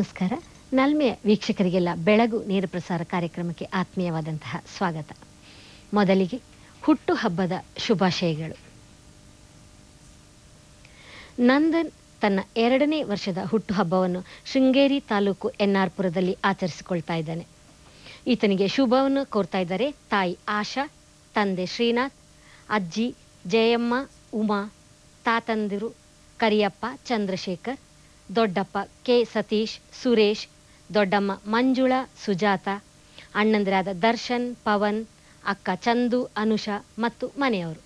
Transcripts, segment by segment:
ನಮಸ್ಕಾರ ನಲ್ಮೆಯ ವೀಕ್ಷಕರಿಗೆಲ್ಲ ಬೆಳಗು ನೇರ ಪ್ರಸಾರ ಕಾರ್ಯಕ್ರಮಕ್ಕೆ ಆತ್ಮೀಯವಾದಂತಹ ಸ್ವಾಗತ ಮೊದಲಿಗೆ ಹುಟ್ಟು ಹಬ್ಬದ ಶುಭಾಶಯಗಳು ನಂದನ್ ತನ್ನ ಎರಡನೇ ವರ್ಷದ ಹುಟ್ಟುಹಬ್ಬವನ್ನು ಶೃಂಗೇರಿ ತಾಲೂಕು ಎನ್ಆರ್ಪುರದಲ್ಲಿ ಆಚರಿಸಿಕೊಳ್ತಾ ಇದ್ದಾನೆ ಈತನಿಗೆ ಶುಭವನ್ನು ಕೋರ್ತಾ ಇದ್ದಾರೆ ತಾಯಿ ಆಶಾ ತಂದೆ ಶ್ರೀನಾಥ್ ಅಜ್ಜಿ ಜಯಮ್ಮ ಉಮಾ ತಾತಂದಿರು ಕರಿಯಪ್ಪ ಚಂದ್ರಶೇಖರ್ ದೊಡ್ಡಪ್ಪ ಕೆ ಸತೀಶ್ ಸುರೇಶ್ ದೊಡ್ಡಮ್ಮ ಮಂಜುಳಾ ಸುಜಾತ ಅಣ್ಣಂದಿರಾದ ದರ್ಶನ್ ಪವನ್ ಅಕ್ಕ ಚಂದು ಅನುಷಾ ಮತ್ತು ಮನೆಯವರು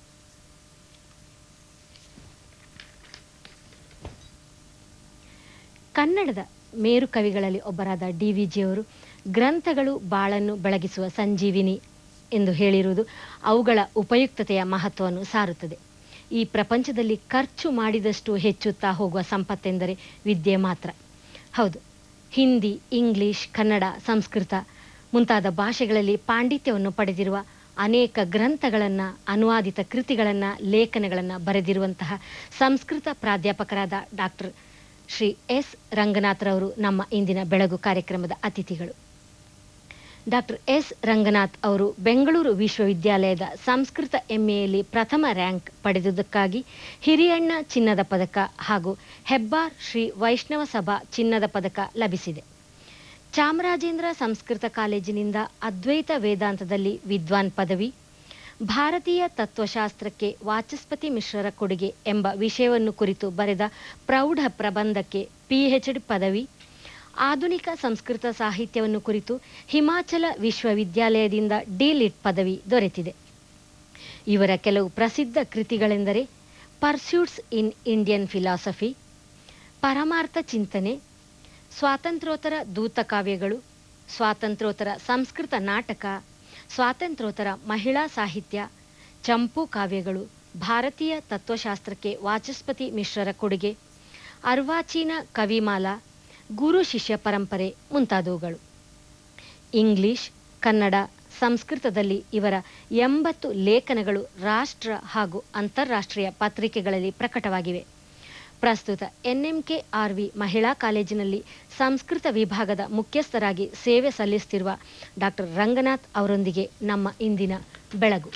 ಕನ್ನಡದ ಮೇರು ಕವಿಗಳಲ್ಲಿ ಒಬ್ಬರಾದ ಡಿ ವಿ ಜಿಯವರು ಗ್ರಂಥಗಳು ಬಾಳನ್ನು ಬೆಳಗಿಸುವ ಸಂಜೀವಿನಿ ಎಂದು ಹೇಳಿರುವುದು ಅವುಗಳ ಉಪಯುಕ್ತತೆಯ ಮಹತ್ವವನ್ನು ಸಾರುತ್ತದೆ ಈ ಪ್ರಪಂಚದಲ್ಲಿ ಖರ್ಚು ಮಾಡಿದಷ್ಟು ಹೆಚ್ಚುತ್ತಾ ಹೋಗುವ ಸಂಪತ್ತೆಂದರೆ ವಿದ್ಯೆ ಮಾತ್ರ ಹೌದು ಹಿಂದಿ ಇಂಗ್ಲಿಷ್ ಕನ್ನಡ ಸಂಸ್ಕೃತ ಮುಂತಾದ ಭಾಷೆಗಳಲ್ಲಿ ಪಾಂಡಿತ್ಯವನ್ನು ಪಡೆದಿರುವ ಅನೇಕ ಗ್ರಂಥಗಳನ್ನು ಅನುವಾದಿತ ಕೃತಿಗಳನ್ನು ಲೇಖನಗಳನ್ನು ಬರೆದಿರುವಂತಹ ಸಂಸ್ಕೃತ ಪ್ರಾಧ್ಯಾಪಕರಾದ ಡಾಕ್ಟರ್ ಶ್ರೀ ಎಸ್ ರಂಗನಾಥ್ರವರು ನಮ್ಮ ಇಂದಿನ ಬೆಳಗು ಕಾರ್ಯಕ್ರಮದ ಅತಿಥಿಗಳು ಡಾಕ್ಟರ್ ಎಸ್ ರಂಗನಾಥ್ ಅವರು ಬೆಂಗಳೂರು ವಿಶ್ವವಿದ್ಯಾಲಯದ ಸಂಸ್ಕೃತ ಎಂಎಯಲ್ಲಿ ಪ್ರಥಮ ರ್ಯಾಂಕ್ ಪಡೆದುದಕ್ಕಾಗಿ ಹಿರಿಯಣ್ಣ ಚಿನ್ನದ ಪದಕ ಹಾಗೂ ಹೆಬ್ಬಾರ್ ಶ್ರೀ ವೈಷ್ಣವ ಸಭಾ ಚಿನ್ನದ ಪದಕ ಲಭಿಸಿದೆ ಚಾಮರಾಜೇಂದ್ರ ಸಂಸ್ಕೃತ ಕಾಲೇಜಿನಿಂದ ಅದ್ವೈತ ವೇದಾಂತದಲ್ಲಿ ವಿದ್ವಾನ್ ಪದವಿ ಭಾರತೀಯ ತತ್ವಶಾಸ್ತ್ರಕ್ಕೆ ವಾಚಸ್ಪತಿ ಮಿಶ್ರರ ಕೊಡುಗೆ ಎಂಬ ವಿಷಯವನ್ನು ಕುರಿತು ಬರೆದ ಪ್ರೌಢ ಪ್ರಬಂಧಕ್ಕೆ ಪಿಎಚ್ಡಿ ಪದವಿ ಆಧುನಿಕ ಸಂಸ್ಕೃತ ಸಾಹಿತ್ಯವನ್ನು ಕುರಿತು ಹಿಮಾಚಲ ವಿಶ್ವವಿದ್ಯಾಲಯದಿಂದ ಡಿಲಿಟ್ ಪದವಿ ದೊರೆತಿದೆ ಇವರ ಕೆಲವು ಪ್ರಸಿದ್ಧ ಕೃತಿಗಳೆಂದರೆ pursuits in Indian philosophy Paramartha Chintane ಸ್ವಾತಂತ್ರ್ಯೋತ್ತರ ದೂತಕಾವ್ಯಗಳು ಸ್ವಾತಂತ್ರ್ಯೋತ್ತರ ಸಂಸ್ಕೃತ ನಾಟಕ ಸ್ವಾತಂತ್ರ್ಯೋತ್ತರ ಮಹಿಳಾ ಸಾಹಿತ್ಯ ಚಂಪು ಕಾವ್ಯಗಳು ಭಾರತೀಯ ತತ್ವಶಾಸ್ತ್ರಕ್ಕೆ ವಾಚಸ್ಪತಿ ಮಿಶ್ರರ ಕೊಡುಗೆ ಅರ್ವಾಚೀನ ಕವಿಮಾಲಾ ಗುರು ಶಿಷ್ಯ ಪರಂಪರೆ ಮುಂತಾದವುಗಳು ಇಂಗ್ಲಿಷ್ ಕನ್ನಡ ಸಂಸ್ಕೃತದಲ್ಲಿ ಇವರ ಎಂಬತ್ತು ಲೇಖನಗಳು ರಾಷ್ಟ್ರ ಹಾಗೂ ಅಂತಾರಾಷ್ಟ್ರೀಯ ಪತ್ರಿಕೆಗಳಲ್ಲಿ ಪ್ರಕಟವಾಗಿವೆ ಪ್ರಸ್ತುತ ಎನ್ಎಂಕೆ ಆರ್ವಿ ಮಹಿಳಾ ಕಾಲೇಜಿನಲ್ಲಿ ಸಂಸ್ಕೃತ ವಿಭಾಗದ ಮುಖ್ಯಸ್ಥರಾಗಿ ಸೇವೆ ಸಲ್ಲಿಸುತ್ತಿರುವ ಡಾಕ್ಟರ್ ರಂಗನಾಥ್ ಅವರೊಂದಿಗೆ ನಮ್ಮ ಇಂದಿನ ಬೆಳಗು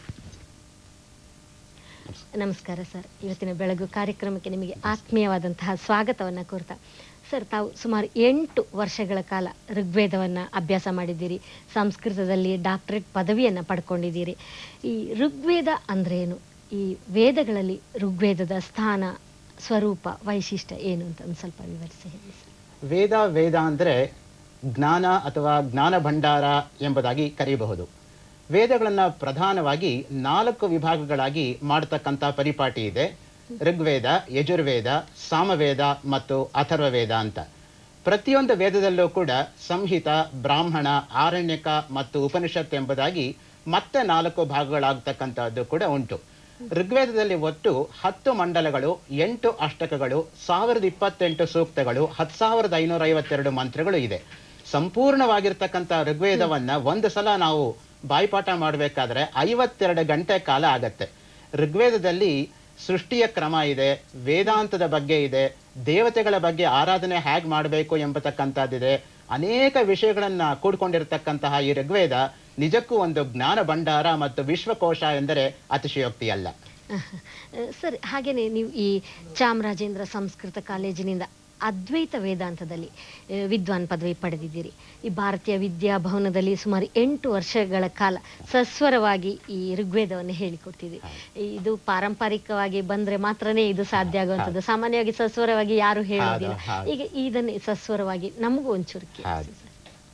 ನಮಸ್ಕಾರ ಸರ್ ಇವತ್ತಿನ ಬೆಳಗು ಕಾರ್ಯಕ್ರಮಕ್ಕೆ ನಿಮಗೆ ಆತ್ಮೀಯವಾದಂತಹ ಸ್ವಾಗತವನ್ನು ಕೋರ್ತಾ ಸರ್ ತಾವು ಸುಮಾರು ಎಂಟು ವರ್ಷಗಳ ಕಾಲ ಋಗ್ವೇದವನ್ನು ಅಭ್ಯಾಸ ಮಾಡಿದ್ದೀರಿ ಸಂಸ್ಕೃತದಲ್ಲಿ ಡಾಕ್ಟರೇಟ್ ಪದವಿಯನ್ನು ಪಡ್ಕೊಂಡಿದ್ದೀರಿ ಈ ಋಗ್ವೇದ ಅಂದ್ರೆ ಏನು ಈ ವೇದಗಳಲ್ಲಿ ಋಗ್ವೇದದ ಸ್ಥಾನ ಸ್ವರೂಪ ವೈಶಿಷ್ಟ್ಯ ಏನು ಅಂತ ಒಂದು ಸ್ವಲ್ಪ ವಿವರಿಸಿ ಹೇಳಿ ಸರ್ ವೇದ ವೇದ ಅಂದರೆ ಜ್ಞಾನ ಅಥವಾ ಜ್ಞಾನ ಭಂಡಾರ ಎಂಬುದಾಗಿ ಕರೆಯಬಹುದು ವೇದಗಳನ್ನು ಪ್ರಧಾನವಾಗಿ ನಾಲ್ಕು ವಿಭಾಗಗಳಾಗಿ ಮಾಡತಕ್ಕಂಥ ಪರಿಪಾಟಿ ಇದೆ ಋಗ್ವೇದ ಯಜುರ್ವೇದ ಸಾಮವೇದ ಮತ್ತು ಅಥರ್ವವೇದ ಅಂತ ಪ್ರತಿಯೊಂದು ವೇದದಲ್ಲೂ ಕೂಡ ಸಂಹಿತ ಬ್ರಾಹ್ಮಣ ಆರಣ್ಯಕ ಮತ್ತು ಉಪನಿಷತ್ ಎಂಬುದಾಗಿ ಮತ್ತೆ ನಾಲ್ಕು ಭಾಗಗಳಾಗ್ತಕ್ಕಂಥದ್ದು ಕೂಡ ಉಂಟು ಋಗ್ವೇದದಲ್ಲಿ ಒಟ್ಟು ಹತ್ತು ಮಂಡಲಗಳು ಎಂಟು ಅಷ್ಟಕಗಳು ಸಾವಿರದ ಇಪ್ಪತ್ತೆಂಟು ಸೂಕ್ತಗಳು ಹತ್ತು ಸಾವಿರದ ಐನೂರ ಐವತ್ತೆರಡು ಮಂತ್ರಗಳು ಇದೆ ಸಂಪೂರ್ಣವಾಗಿರ್ತಕ್ಕಂಥ ಋಗ್ವೇದವನ್ನ ಒಂದು ಸಲ ನಾವು ಬಾಯ್ಪಾಠ ಮಾಡಬೇಕಾದ್ರೆ ಐವತ್ತೆರಡು ಗಂಟೆ ಕಾಲ ಆಗತ್ತೆ ಋಗ್ವೇದದಲ್ಲಿ ಸೃಷ್ಟಿಯ ಕ್ರಮ ಇದೆ ವೇದಾಂತದ ಬಗ್ಗೆ ಇದೆ ದೇವತೆಗಳ ಬಗ್ಗೆ ಆರಾಧನೆ ಹೇಗೆ ಮಾಡಬೇಕು ಎಂಬತಕ್ಕಂಥದ್ದಿದೆ ಅನೇಕ ವಿಷಯಗಳನ್ನ ಕೂಡ್ಕೊಂಡಿರ್ತಕ್ಕಂತಹ ಈ ಋಗ್ವೇದ ನಿಜಕ್ಕೂ ಒಂದು ಜ್ಞಾನ ಭಂಡಾರ ಮತ್ತು ವಿಶ್ವಕೋಶ ಎಂದರೆ ಅತಿಶಯೋಕ್ತಿ ಅಲ್ಲ ಸರ್ ಹಾಗೇನೆ ನೀವು ಈ ಚಾಮರಾಜೇಂದ್ರ ಸಂಸ್ಕೃತ ಕಾಲೇಜಿನಿಂದ ಅದ್ವೈತ ವೇದಾಂತದಲ್ಲಿ ಆ, ವಿದ್ವಾನ್ ಪದವಿ ಪಡೆದಿದ್ದೀರಿ ಈ ಭಾರತೀಯ ವಿದ್ಯಾಭವನದಲ್ಲಿ ಸುಮಾರು ಎಂಟು ವರ್ಷಗಳ ಕಾಲ ಸಸ್ವರವಾಗಿ ಈ ಋಗ್ವೇದವನ್ನು ಹೇಳಿಕೊಡ್ತಿದ್ರಿ ಇದು ಪಾರಂಪರಿಕವಾಗಿ ಬಂದ್ರೆ ಮಾತ್ರನೇ ಇದು ಸಾಧ್ಯ ಆಗುವಂಥದ್ದು ಸಾಮಾನ್ಯವಾಗಿ ಸಸ್ವರವಾಗಿ ಯಾರು ಹೇಳೋದಿಲ್ಲ ಹೌದು. ಈಗ ಇದನ್ನೇ ಸಸ್ವರವಾಗಿ ನಮಗೂ ಒಂಚೂರು ಕೇಳಿಸಿ ಹೌದು. ಸರ್.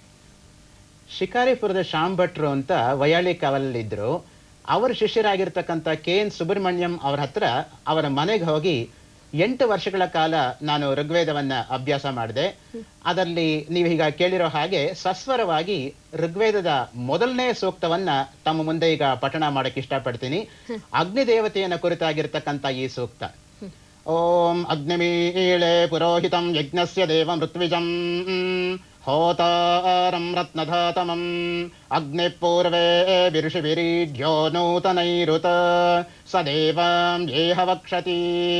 ಶಿಕಾರಿಪುರದ ಶ್ಯಾಮ್ ಭಟ್ರು ಅಂತ ವಯಾಳಿ ಕಾವಲಲ್ಲಿದ್ರು ಅವರ ಶಿಷ್ಯರಾಗಿರ್ತಕ್ಕಂಥ ಕೆ ಎನ್ ಸುಬ್ರಹ್ಮಣ್ಯಂ ಅವರ ಹತ್ರ ಅವರ ಮನೆಗೆ ಹೋಗಿ ಎಂಟು ವರ್ಷಗಳ ಕಾಲ ನಾನು ಋಗ್ವೇದವನ್ನ ಅಭ್ಯಾಸ ಮಾಡಿದೆ ಅದರಲ್ಲಿ ನೀವು ಈಗ ಕೇಳಿರೋ ಹಾಗೆ ಸಸ್ವರವಾಗಿ ಋಗ್ವೇದದ ಮೊದಲನೇ ಸೂಕ್ತವನ್ನ ತಮ್ಮ ಮುಂದೆ ಈಗ ಪಠಣ ಮಾಡಕ್ಕೆ ಇಷ್ಟಪಡ್ತೀನಿ ಅಗ್ನಿ ದೇವತೆಯನ್ನ ಕುರಿತಾಗಿರ್ತಕ್ಕಂಥ ಈ ಸೂಕ್ತ ಓಂ ಅಗ್ನಿಮೀಳೆ ಪುರೋಹಿತಂ ಯಜ್ಞಸ್ಯ ದೇವ ಮೃತ್ವಿಜಂ ಹೋತಾರಂ ರತ್ನಧಾತಮಂ अग्निपूर्वे विऋषिभिरीढ्यो नूतनैरुत स देवां येह वक्षति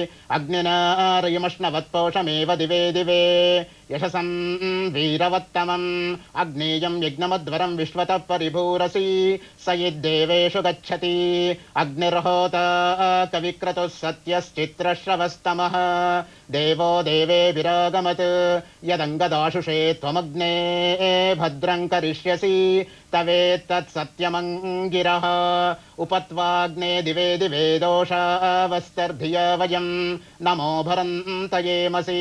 अग्निनारयमश्नवत्पोषमेव दिवे दिवे यशसं वीरवत्तमम् अग्नेयं यज्ञमध्वरं विश्वतः परिभूरसि स यद्देवेषु गच्छति अग्निर्होता कविक्रतुः सत्यश्चित्रश्रवस्तमः देवो देवे विरागमत् यदङ्गदाशुषे त्वमग्ने भद्रं करिष्यसि तवेत्तत् सत्यमङ्गिरः उपत्वाग्ने दिवे दिवे दोषावस्तर्धिय वयं नमो भरन्तयेमसि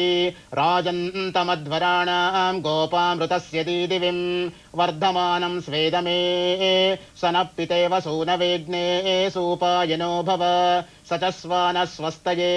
राजन्तमध्वराणां गोपामृतस्य दीदिविं वर्धमानं स्वेदमे स नः पितेव सूनवेग्ने सूपायनो ಭವ ಸಚಸ್ವಾನ ಸ್ವಸ್ತಯೇ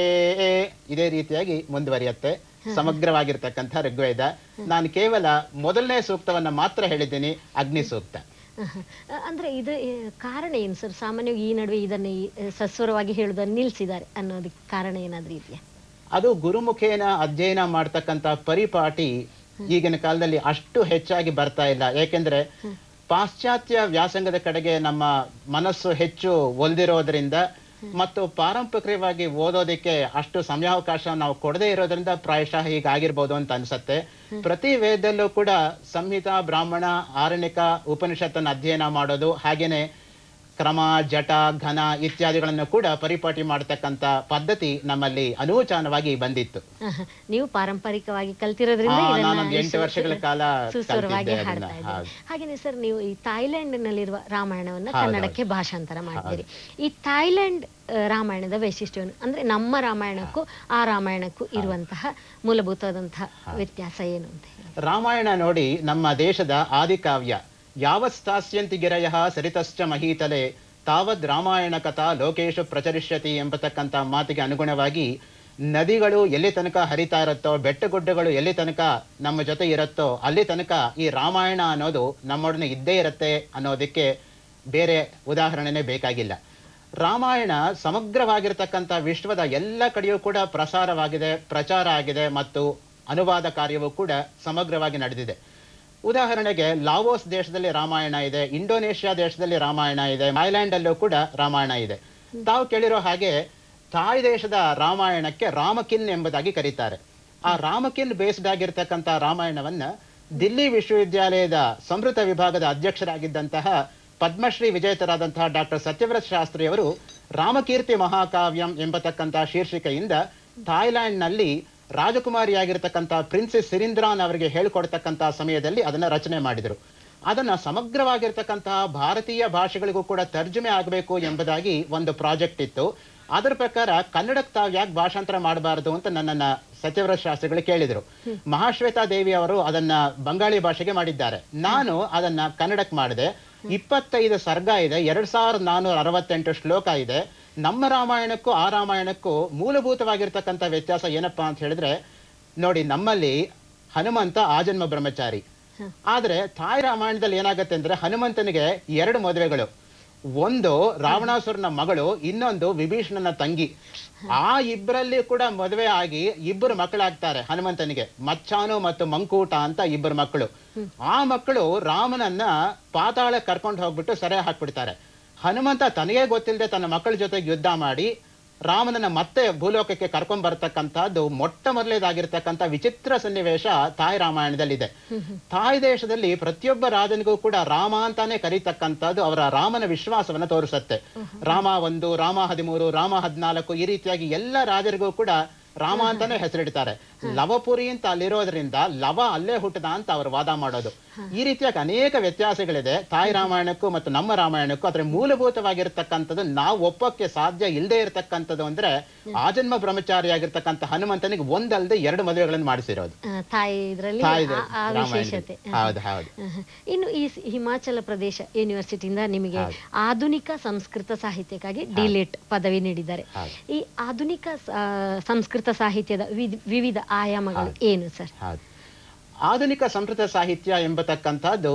ಇದೇ ರೀತಿಯಾಗಿ ಮುಂದುವರಿಯುತ್ತೆ ಸಮಗ್ರವಾಗಿರ್ತಕ್ಕಂಥ ಋಗ್ವೇದ ನಾನು ಕೇವಲ ಮೊದಲನೇ ಸೂಕ್ತವನ್ನ ಮಾತ್ರ ಹೇಳಿದ್ದೀನಿ ಅಗ್ನಿ ಸೂಕ್ತ ಆಹಾ. ಅ- ಅಂದ್ರೆ ಇದು ಆ, ಕಾರಣ ಏನು ಸರ್ ಸಾಮಾನ್ಯವಾಗಿ ಈ ನಡುವೆ ಇದನ್ನ ಈ, ಆ, ಸಸ್ವರವಾಗಿ ಹೇಳುವುದನ್ನು ನಿಲ್ಸಿದ್ದಾರೆ ಅನ್ನೋದಕ್ಕೆ ಕಾರಣ ಏನಾದ್ರೂ ಇದೆಯಾ ಅದು ಗುರುಮುಖೇನ ಅಧ್ಯಯನ ಮಾಡ್ತಕ್ಕಂಥ ಪರಿಪಾಟಿ ಈಗಿನ ಕಾಲದಲ್ಲಿ ಅಷ್ಟು ಹೆಚ್ಚಾಗಿ ಬರ್ತಾ ಇಲ್ಲ ಏಕೆಂದ್ರೆ ಪಾಶ್ಚಾತ್ಯ ವ್ಯಾಸಂಗದ ಕಡೆಗೆ ನಮ್ಮ ಮನಸ್ಸು ಹೆಚ್ಚು ಒಲ್ದಿರೋದ್ರಿಂದ ಮತ್ತು ಪಾರಂಪರಿಕವಾಗಿ ಓದೋದಕ್ಕೆ ಅಷ್ಟು ಸಮಯಾವಕಾಶ ನಾವು ಕೊಡದೇ ಇರೋದ್ರಿಂದ ಪ್ರಾಯಶಃ ಹೀಗಾಗಿರ್ಬೋದು ಅಂತ ಅನ್ಸತ್ತೆ ಪ್ರತಿ ವೇದದಲ್ಲೂ ಕೂಡ ಸಂಹಿತ ಬ್ರಾಹ್ಮಣ ಆರಣಿಕ ಉಪನಿಷತ್ತನ್ನು ಅಧ್ಯಯನ ಮಾಡೋದು ಹಾಗೇನೆ ಕ್ರಮ ಜಟ ಘನ ಇತ್ಯಾದಿಗಳನ್ನು ಕೂಡ ಪರಿಪಾಟಿ ಮಾಡತಕ್ಕಂತ ಪದ್ಧತಿ ನಮ್ಮಲ್ಲಿ ಅನೂಚಾನವಾಗಿ ಬಂದಿತ್ತು ಆಹಾ. ನೀವು ಪಾರಂಪರಿಕವಾಗಿ ಕಲ್ತಿರೋದ್ರಿಂದ ಆ, ಇದನ್ನ ನಾನೊಂದು ಎಂಟು ಸು- ವರ್ಷಗಳ ಕಾಲ ಸುಸ್ವರವಾಗಿ ಕಲ್ತಿದ್ದೆ ಹಾಡ್ತಾ ಅದನ್ನ. ಇದ್ದೀರಿ ಹೌದು. ಹಾಗೇನೆ ಸರ್ ನೀವು ಈ ಥಾಯ್ಲೆಂಡ್ ನಲ್ಲಿರುವ ರಾಮಾಯಣವನ್ನ ಹೌದು, ಕನ್ನಡಕ್ಕೆ ಭಾಷಾಂತರ ಮಾಡಿದ್ದೀರಿ ಈ ಥಾಯ್ಲೆಂಡ್ ಆ, ರಾಮಾಯಣದ ವೈಶಿಷ್ಟ್ಯವನ್ನು ಅಂದ್ರೆ ನಮ್ಮ ರಾಮಾಯಣಕ್ಕೂ ಆ ರಾಮಾಯಣಕ್ಕೂ ಇರುವಂತಹ ಮೂಲಭೂತವಾದಂತಹ ವ್ಯತ್ಯಾಸ ಏನು ಅಂತ ಹೇಳಿ ರಾಮಾಯಣ ನೋಡಿ ನಮ್ಮ ದೇಶದ ಆದಿಕಾವ್ಯ ಯಾವತ್ ಸ್ಥಾಸ್ಯಂತಿ ಗಿರಯ ಸರಿತಶ್ಚ ಮಹೀತಲೆ ತಾವದ್ ರಾಮಾಯಣ ಕಥಾ ಲೋಕೇಶು ಪ್ರಚರಿಷ್ಯತಿ ಎಂಬತಕ್ಕಂಥ ಮಾತಿಗೆ ಅನುಗುಣವಾಗಿ ನದಿಗಳು ಎಲ್ಲಿ ತನಕ ಹರಿತಾ ಇರುತ್ತೋ ಬೆಟ್ಟಗುಡ್ಡಗಳು ಎಲ್ಲಿ ತನಕ ನಮ್ಮ ಜೊತೆ ಇರುತ್ತೋ ಅಲ್ಲಿ ತನಕ ಈ ರಾಮಾಯಣ ಅನ್ನೋದು ನಮ್ಮೊಡನೆ ಇದ್ದೇ ಇರುತ್ತೆ ಅನ್ನೋದಕ್ಕೆ ಬೇರೆ ಉದಾಹರಣೆನೇ ಬೇಕಾಗಿಲ್ಲ ರಾಮಾಯಣ ಸಮಗ್ರವಾಗಿರ್ತಕ್ಕಂಥ ವಿಶ್ವದ ಎಲ್ಲ ಕಡೆಯೂ ಕೂಡ ಪ್ರಸಾರವಾಗಿದೆ ಪ್ರಚಾರ ಆಗಿದೆ ಮತ್ತು ಅನುವಾದ ಕಾರ್ಯವೂ ಕೂಡ ಸಮಗ್ರವಾಗಿ ನಡೆದಿದೆ ಉದಾಹರಣೆಗೆ ಲಾವೋಸ್ ದೇಶದಲ್ಲಿ ರಾಮಾಯಣ ಇದೆ ಇಂಡೋನೇಷ್ಯಾ ದೇಶದಲ್ಲಿ ರಾಮಾಯಣ ಇದೆ ಥಾಯ್ಲ್ಯಾಂಡ್ ಅಲ್ಲೂ ಕೂಡ ರಾಮಾಯಣ ಇದೆ ತಾವು ಕೇಳಿರೋ ಹಾಗೆ ಥಾಯ್ ದೇಶದ ರಾಮಾಯಣಕ್ಕೆ ರಾಮಕಿನ್ ಎಂಬುದಾಗಿ ಕರೀತಾರೆ ಆ ರಾಮಕಿನ್ ಬೇಸ್ಡ್ ಆಗಿರ್ತಕ್ಕಂಥ ರಾಮಾಯಣವನ್ನ ದಿಲ್ಲಿ ವಿಶ್ವವಿದ್ಯಾಲಯದ ಸಂಸ್ಕೃತ ವಿಭಾಗದ ಅಧ್ಯಕ್ಷರಾಗಿದ್ದಂತಹ ಪದ್ಮಶ್ರೀ ವಿಜೇತರಾದಂತಹ ಡಾಕ್ಟರ್ ಸತ್ಯವ್ರತ ಶಾಸ್ತ್ರಿಯವರು ರಾಮಕೀರ್ತಿ ಮಹಾಕಾವ್ಯಂ ಎಂಬತಕ್ಕಂಥ ಶೀರ್ಷಿಕೆಯಿಂದ ಥಾಯ್ಲ್ಯಾಂಡ್ ನಲ್ಲಿ ರಾಜಕುಮಾರಿಯಾಗಿರ್ತಕ್ಕಂಥ ಪ್ರಿನ್ಸೆಸ್ ಸಿರಿಂದ್ರಾನ್ ಅವರಿಗೆ ಹೇಳ್ಕೊಡ್ತಕ್ಕಂಥ ಸಮಯದಲ್ಲಿ ಅದನ್ನ ರಚನೆ ಮಾಡಿದರು ಅದನ್ನ ಸಮಗ್ರವಾಗಿರ್ತಕ್ಕಂತಹ ಭಾರತೀಯ ಭಾಷೆಗಳಿಗೂ ಕೂಡ ತರ್ಜುಮೆ ಆಗಬೇಕು ಎಂಬುದಾಗಿ ಒಂದು ಪ್ರಾಜೆಕ್ಟ್ ಇತ್ತು ಅದರ ಪ್ರಕಾರ ಕನ್ನಡಕ್ಕೆ ತಾವು ಯಾಕೆ ಭಾಷಾಂತರ ಮಾಡಬಾರದು ಅಂತ ನನ್ನನ್ನ ಸತ್ಯವ್ರತ ಶಾಸ್ತ್ರಿಗಳು ಕೇಳಿದರು ಮಹಾಶ್ವೇತಾ ದೇವಿ ಅವರು ಅದನ್ನ ಬಂಗಾಳಿ ಭಾಷೆಗೆ ಮಾಡಿದ್ದಾರೆ ನಾನು ಅದನ್ನ ಕನ್ನಡಕ್ಕೆ ಮಾಡಿದೆ ಇಪ್ಪತ್ತೈದು ಸರ್ಗ ಇದೆ ಎರಡ್ ಸಾವಿರದ ನಾನೂರ ಅರವತ್ತೆಂಟು ಶ್ಲೋಕ ಇದೆ ನಮ್ಮ ರಾಮಾಯಣಕ್ಕೂ ಆ ರಾಮಾಯಣಕ್ಕೂ ಮೂಲಭೂತವಾಗಿರ್ತಕ್ಕಂಥ ವ್ಯತ್ಯಾಸ ಏನಪ್ಪಾ ಅಂತ ಹೇಳಿದ್ರೆ ನೋಡಿ ನಮ್ಮಲ್ಲಿ ಹನುಮಂತ ಆಜನ್ಮ ಬ್ರಹ್ಮಚಾರಿ ಆದ್ರೆ ತಾಯಿ ರಾಮಾಯಣದಲ್ಲಿ ಏನಾಗತ್ತೆ ಅಂದ್ರೆ ಹನುಮಂತನಿಗೆ ಎರಡು ಮದುವೆಗಳು ಒಂದು ರಾವಣಾಸುರನ ಮಗಳು ಇನ್ನೊಂದು ವಿಭೀಷಣನ ತಂಗಿ ಆ ಇಬ್ಬರಲ್ಲಿ ಕೂಡ ಮದುವೆ ಆಗಿ ಇಬ್ಬರು ಮಕ್ಕಳಾಗ್ತಾರೆ ಹನುಮಂತನಿಗೆ ಮಚ್ಚಾನು ಮತ್ತು ಮಂಕೂಟ ಅಂತ ಇಬ್ಬರು ಮಕ್ಕಳು ಆ ಮಕ್ಕಳು ರಾಮನನ್ನ ಪಾತಾಳ ಕರ್ಕೊಂಡು ಹೋಗ್ಬಿಟ್ಟು ಸೆರೆ ಹಾಕ್ಬಿಡ್ತಾರೆ ಹನುಮಂತ ತನಗೇ ಗೊತ್ತಿಲ್ಲದೆ ತನ್ನ ಮಕ್ಕಳ ಜೊತೆಗೆ ಯುದ್ಧ ಮಾಡಿ ರಾಮನನ್ನ ಮತ್ತೆ ಭೂಲೋಕಕ್ಕೆ ಕರ್ಕೊಂಡ್ ಬರ್ತಕ್ಕಂಥದ್ದು ಮೊಟ್ಟ ಮೊದಲೇದಾಗಿರ್ತಕ್ಕಂಥ ವಿಚಿತ್ರ ಸನ್ನಿವೇಶ ತಾಯಿ ರಾಮಾಯಣದಲ್ಲಿದೆ ತಾಯಿ ದೇಶದಲ್ಲಿ ಪ್ರತಿಯೊಬ್ಬ ರಾಜನಿಗೂ ಕೂಡ ರಾಮ ಅಂತಾನೆ ಕರೀತಕ್ಕಂಥದ್ದು ಅವರ ರಾಮನ ವಿಶ್ವಾಸವನ್ನ ತೋರಿಸುತ್ತೆ ರಾಮ ಒಂದು ರಾಮ ಹದಿಮೂರು ರಾಮ ಹದಿನಾಲ್ಕು ಈ ರೀತಿಯಾಗಿ ಎಲ್ಲ ರಾಜರಿಗೂ ಕೂಡ ರಾಮ ಅಂತಾನೆ ಹೆಸರಿಡ್ತಾರೆ ಲವಪುರಿ ಅಂತ ಅಲ್ಲಿರೋದ್ರಿಂದ ಲವ ಅಲ್ಲೇ ಹುಟ್ಟದ ಅಂತ ಅವರು ವಾದ ಮಾಡೋದು ಈ ರೀತಿಯಾಗಿ ಅನೇಕ ವ್ಯತ್ಯಾಸಗಳಿದೆ ತಾಯಿ ರಾಮಾಯಣಕ್ಕೂ ಮತ್ತು ನಮ್ಮ ರಾಮಾಯಣಕ್ಕೂ ಅದ್ರ ಮೂಲಭೂತವಾಗಿರ್ತಕ್ಕಂಥದ್ದು ನಾವು ಒಪ್ಪಕ್ಕೆ ಸಾಧ್ಯ ಇಲ್ಲದೆ ಇರತಕ್ಕಂಥದ್ದು ಅಂದ್ರೆ ಆಜನ್ಮ ಬ್ರಹ್ಮಚಾರಿಯಾಗಿರ್ತಕ್ಕಂಥ ಹನುಮಂತನಿಗೆ ಒಂದಲ್ಲದೆ ಎರಡು ಮದುವೆಗಳನ್ನು ಮಾಡಿಸಿರೋದು ಆ, ತಾಯಿ ಇದರಲ್ಲಿ ತಾಯಿದು ಆ- ಆ ವಿಶೇಷತೆ ರಾಮಾಯಣದಲ್ಲಿ. ಹೌದು ಹೌದು ಆಹಾ. ಇನ್ನು ಈ ಸ್- ಹಿಮಾಚಲ ಪ್ರದೇಶ ಯೂನಿವರ್ಸಿಟಿಯಿಂದ ನಿಮಗೆ ಆಧುನಿಕ ಸಂಸ್ಕೃತ ಸಾಹಿತ್ಯಕ್ಕಾಗಿ ಡಿಲಿಟ್ ಪದವಿ ನೀಡಿದ್ದಾರೆ ಹೌದು. ಈ ಆಧುನಿಕ ಸ- ಆ, ಸಂಸ್ಕೃತ ಸಾಹಿತ್ಯದ ವಿದ್- ವಿವಿಧ ಆಯಾಮಗಳು ಏನು ಸರ್ ಹೌದು ಆಧುನಿಕ ಸಂಸ್ಕೃತ ಸಾಹಿತ್ಯ ಎಂಬತಕ್ಕಂಥದ್ದು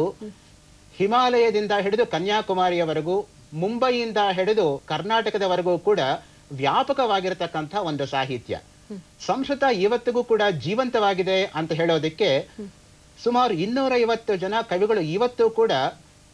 ಹಿಮಾಲಯದಿಂದ ಹಿಡಿದು ಕನ್ಯಾಕುಮಾರಿಯವರೆಗೂ ಮುಂಬೈಯಿಂದ ಹಿಡಿದು ಕರ್ನಾಟಕದವರೆಗೂ ಕೂಡ ವ್ಯಾಪಕವಾಗಿರತಕ್ಕಂಥ ಒಂದು ಸಾಹಿತ್ಯ ಸಂಸ್ಕೃತ ಇವತ್ತಿಗೂ ಕೂಡ ಜೀವಂತವಾಗಿದೆ ಅಂತ ಹೇಳೋದಕ್ಕೆ ಸುಮಾರು ಇನ್ನೂರ ಐವತ್ತು ಜನ ಕವಿಗಳು ಇವತ್ತು ಕೂಡ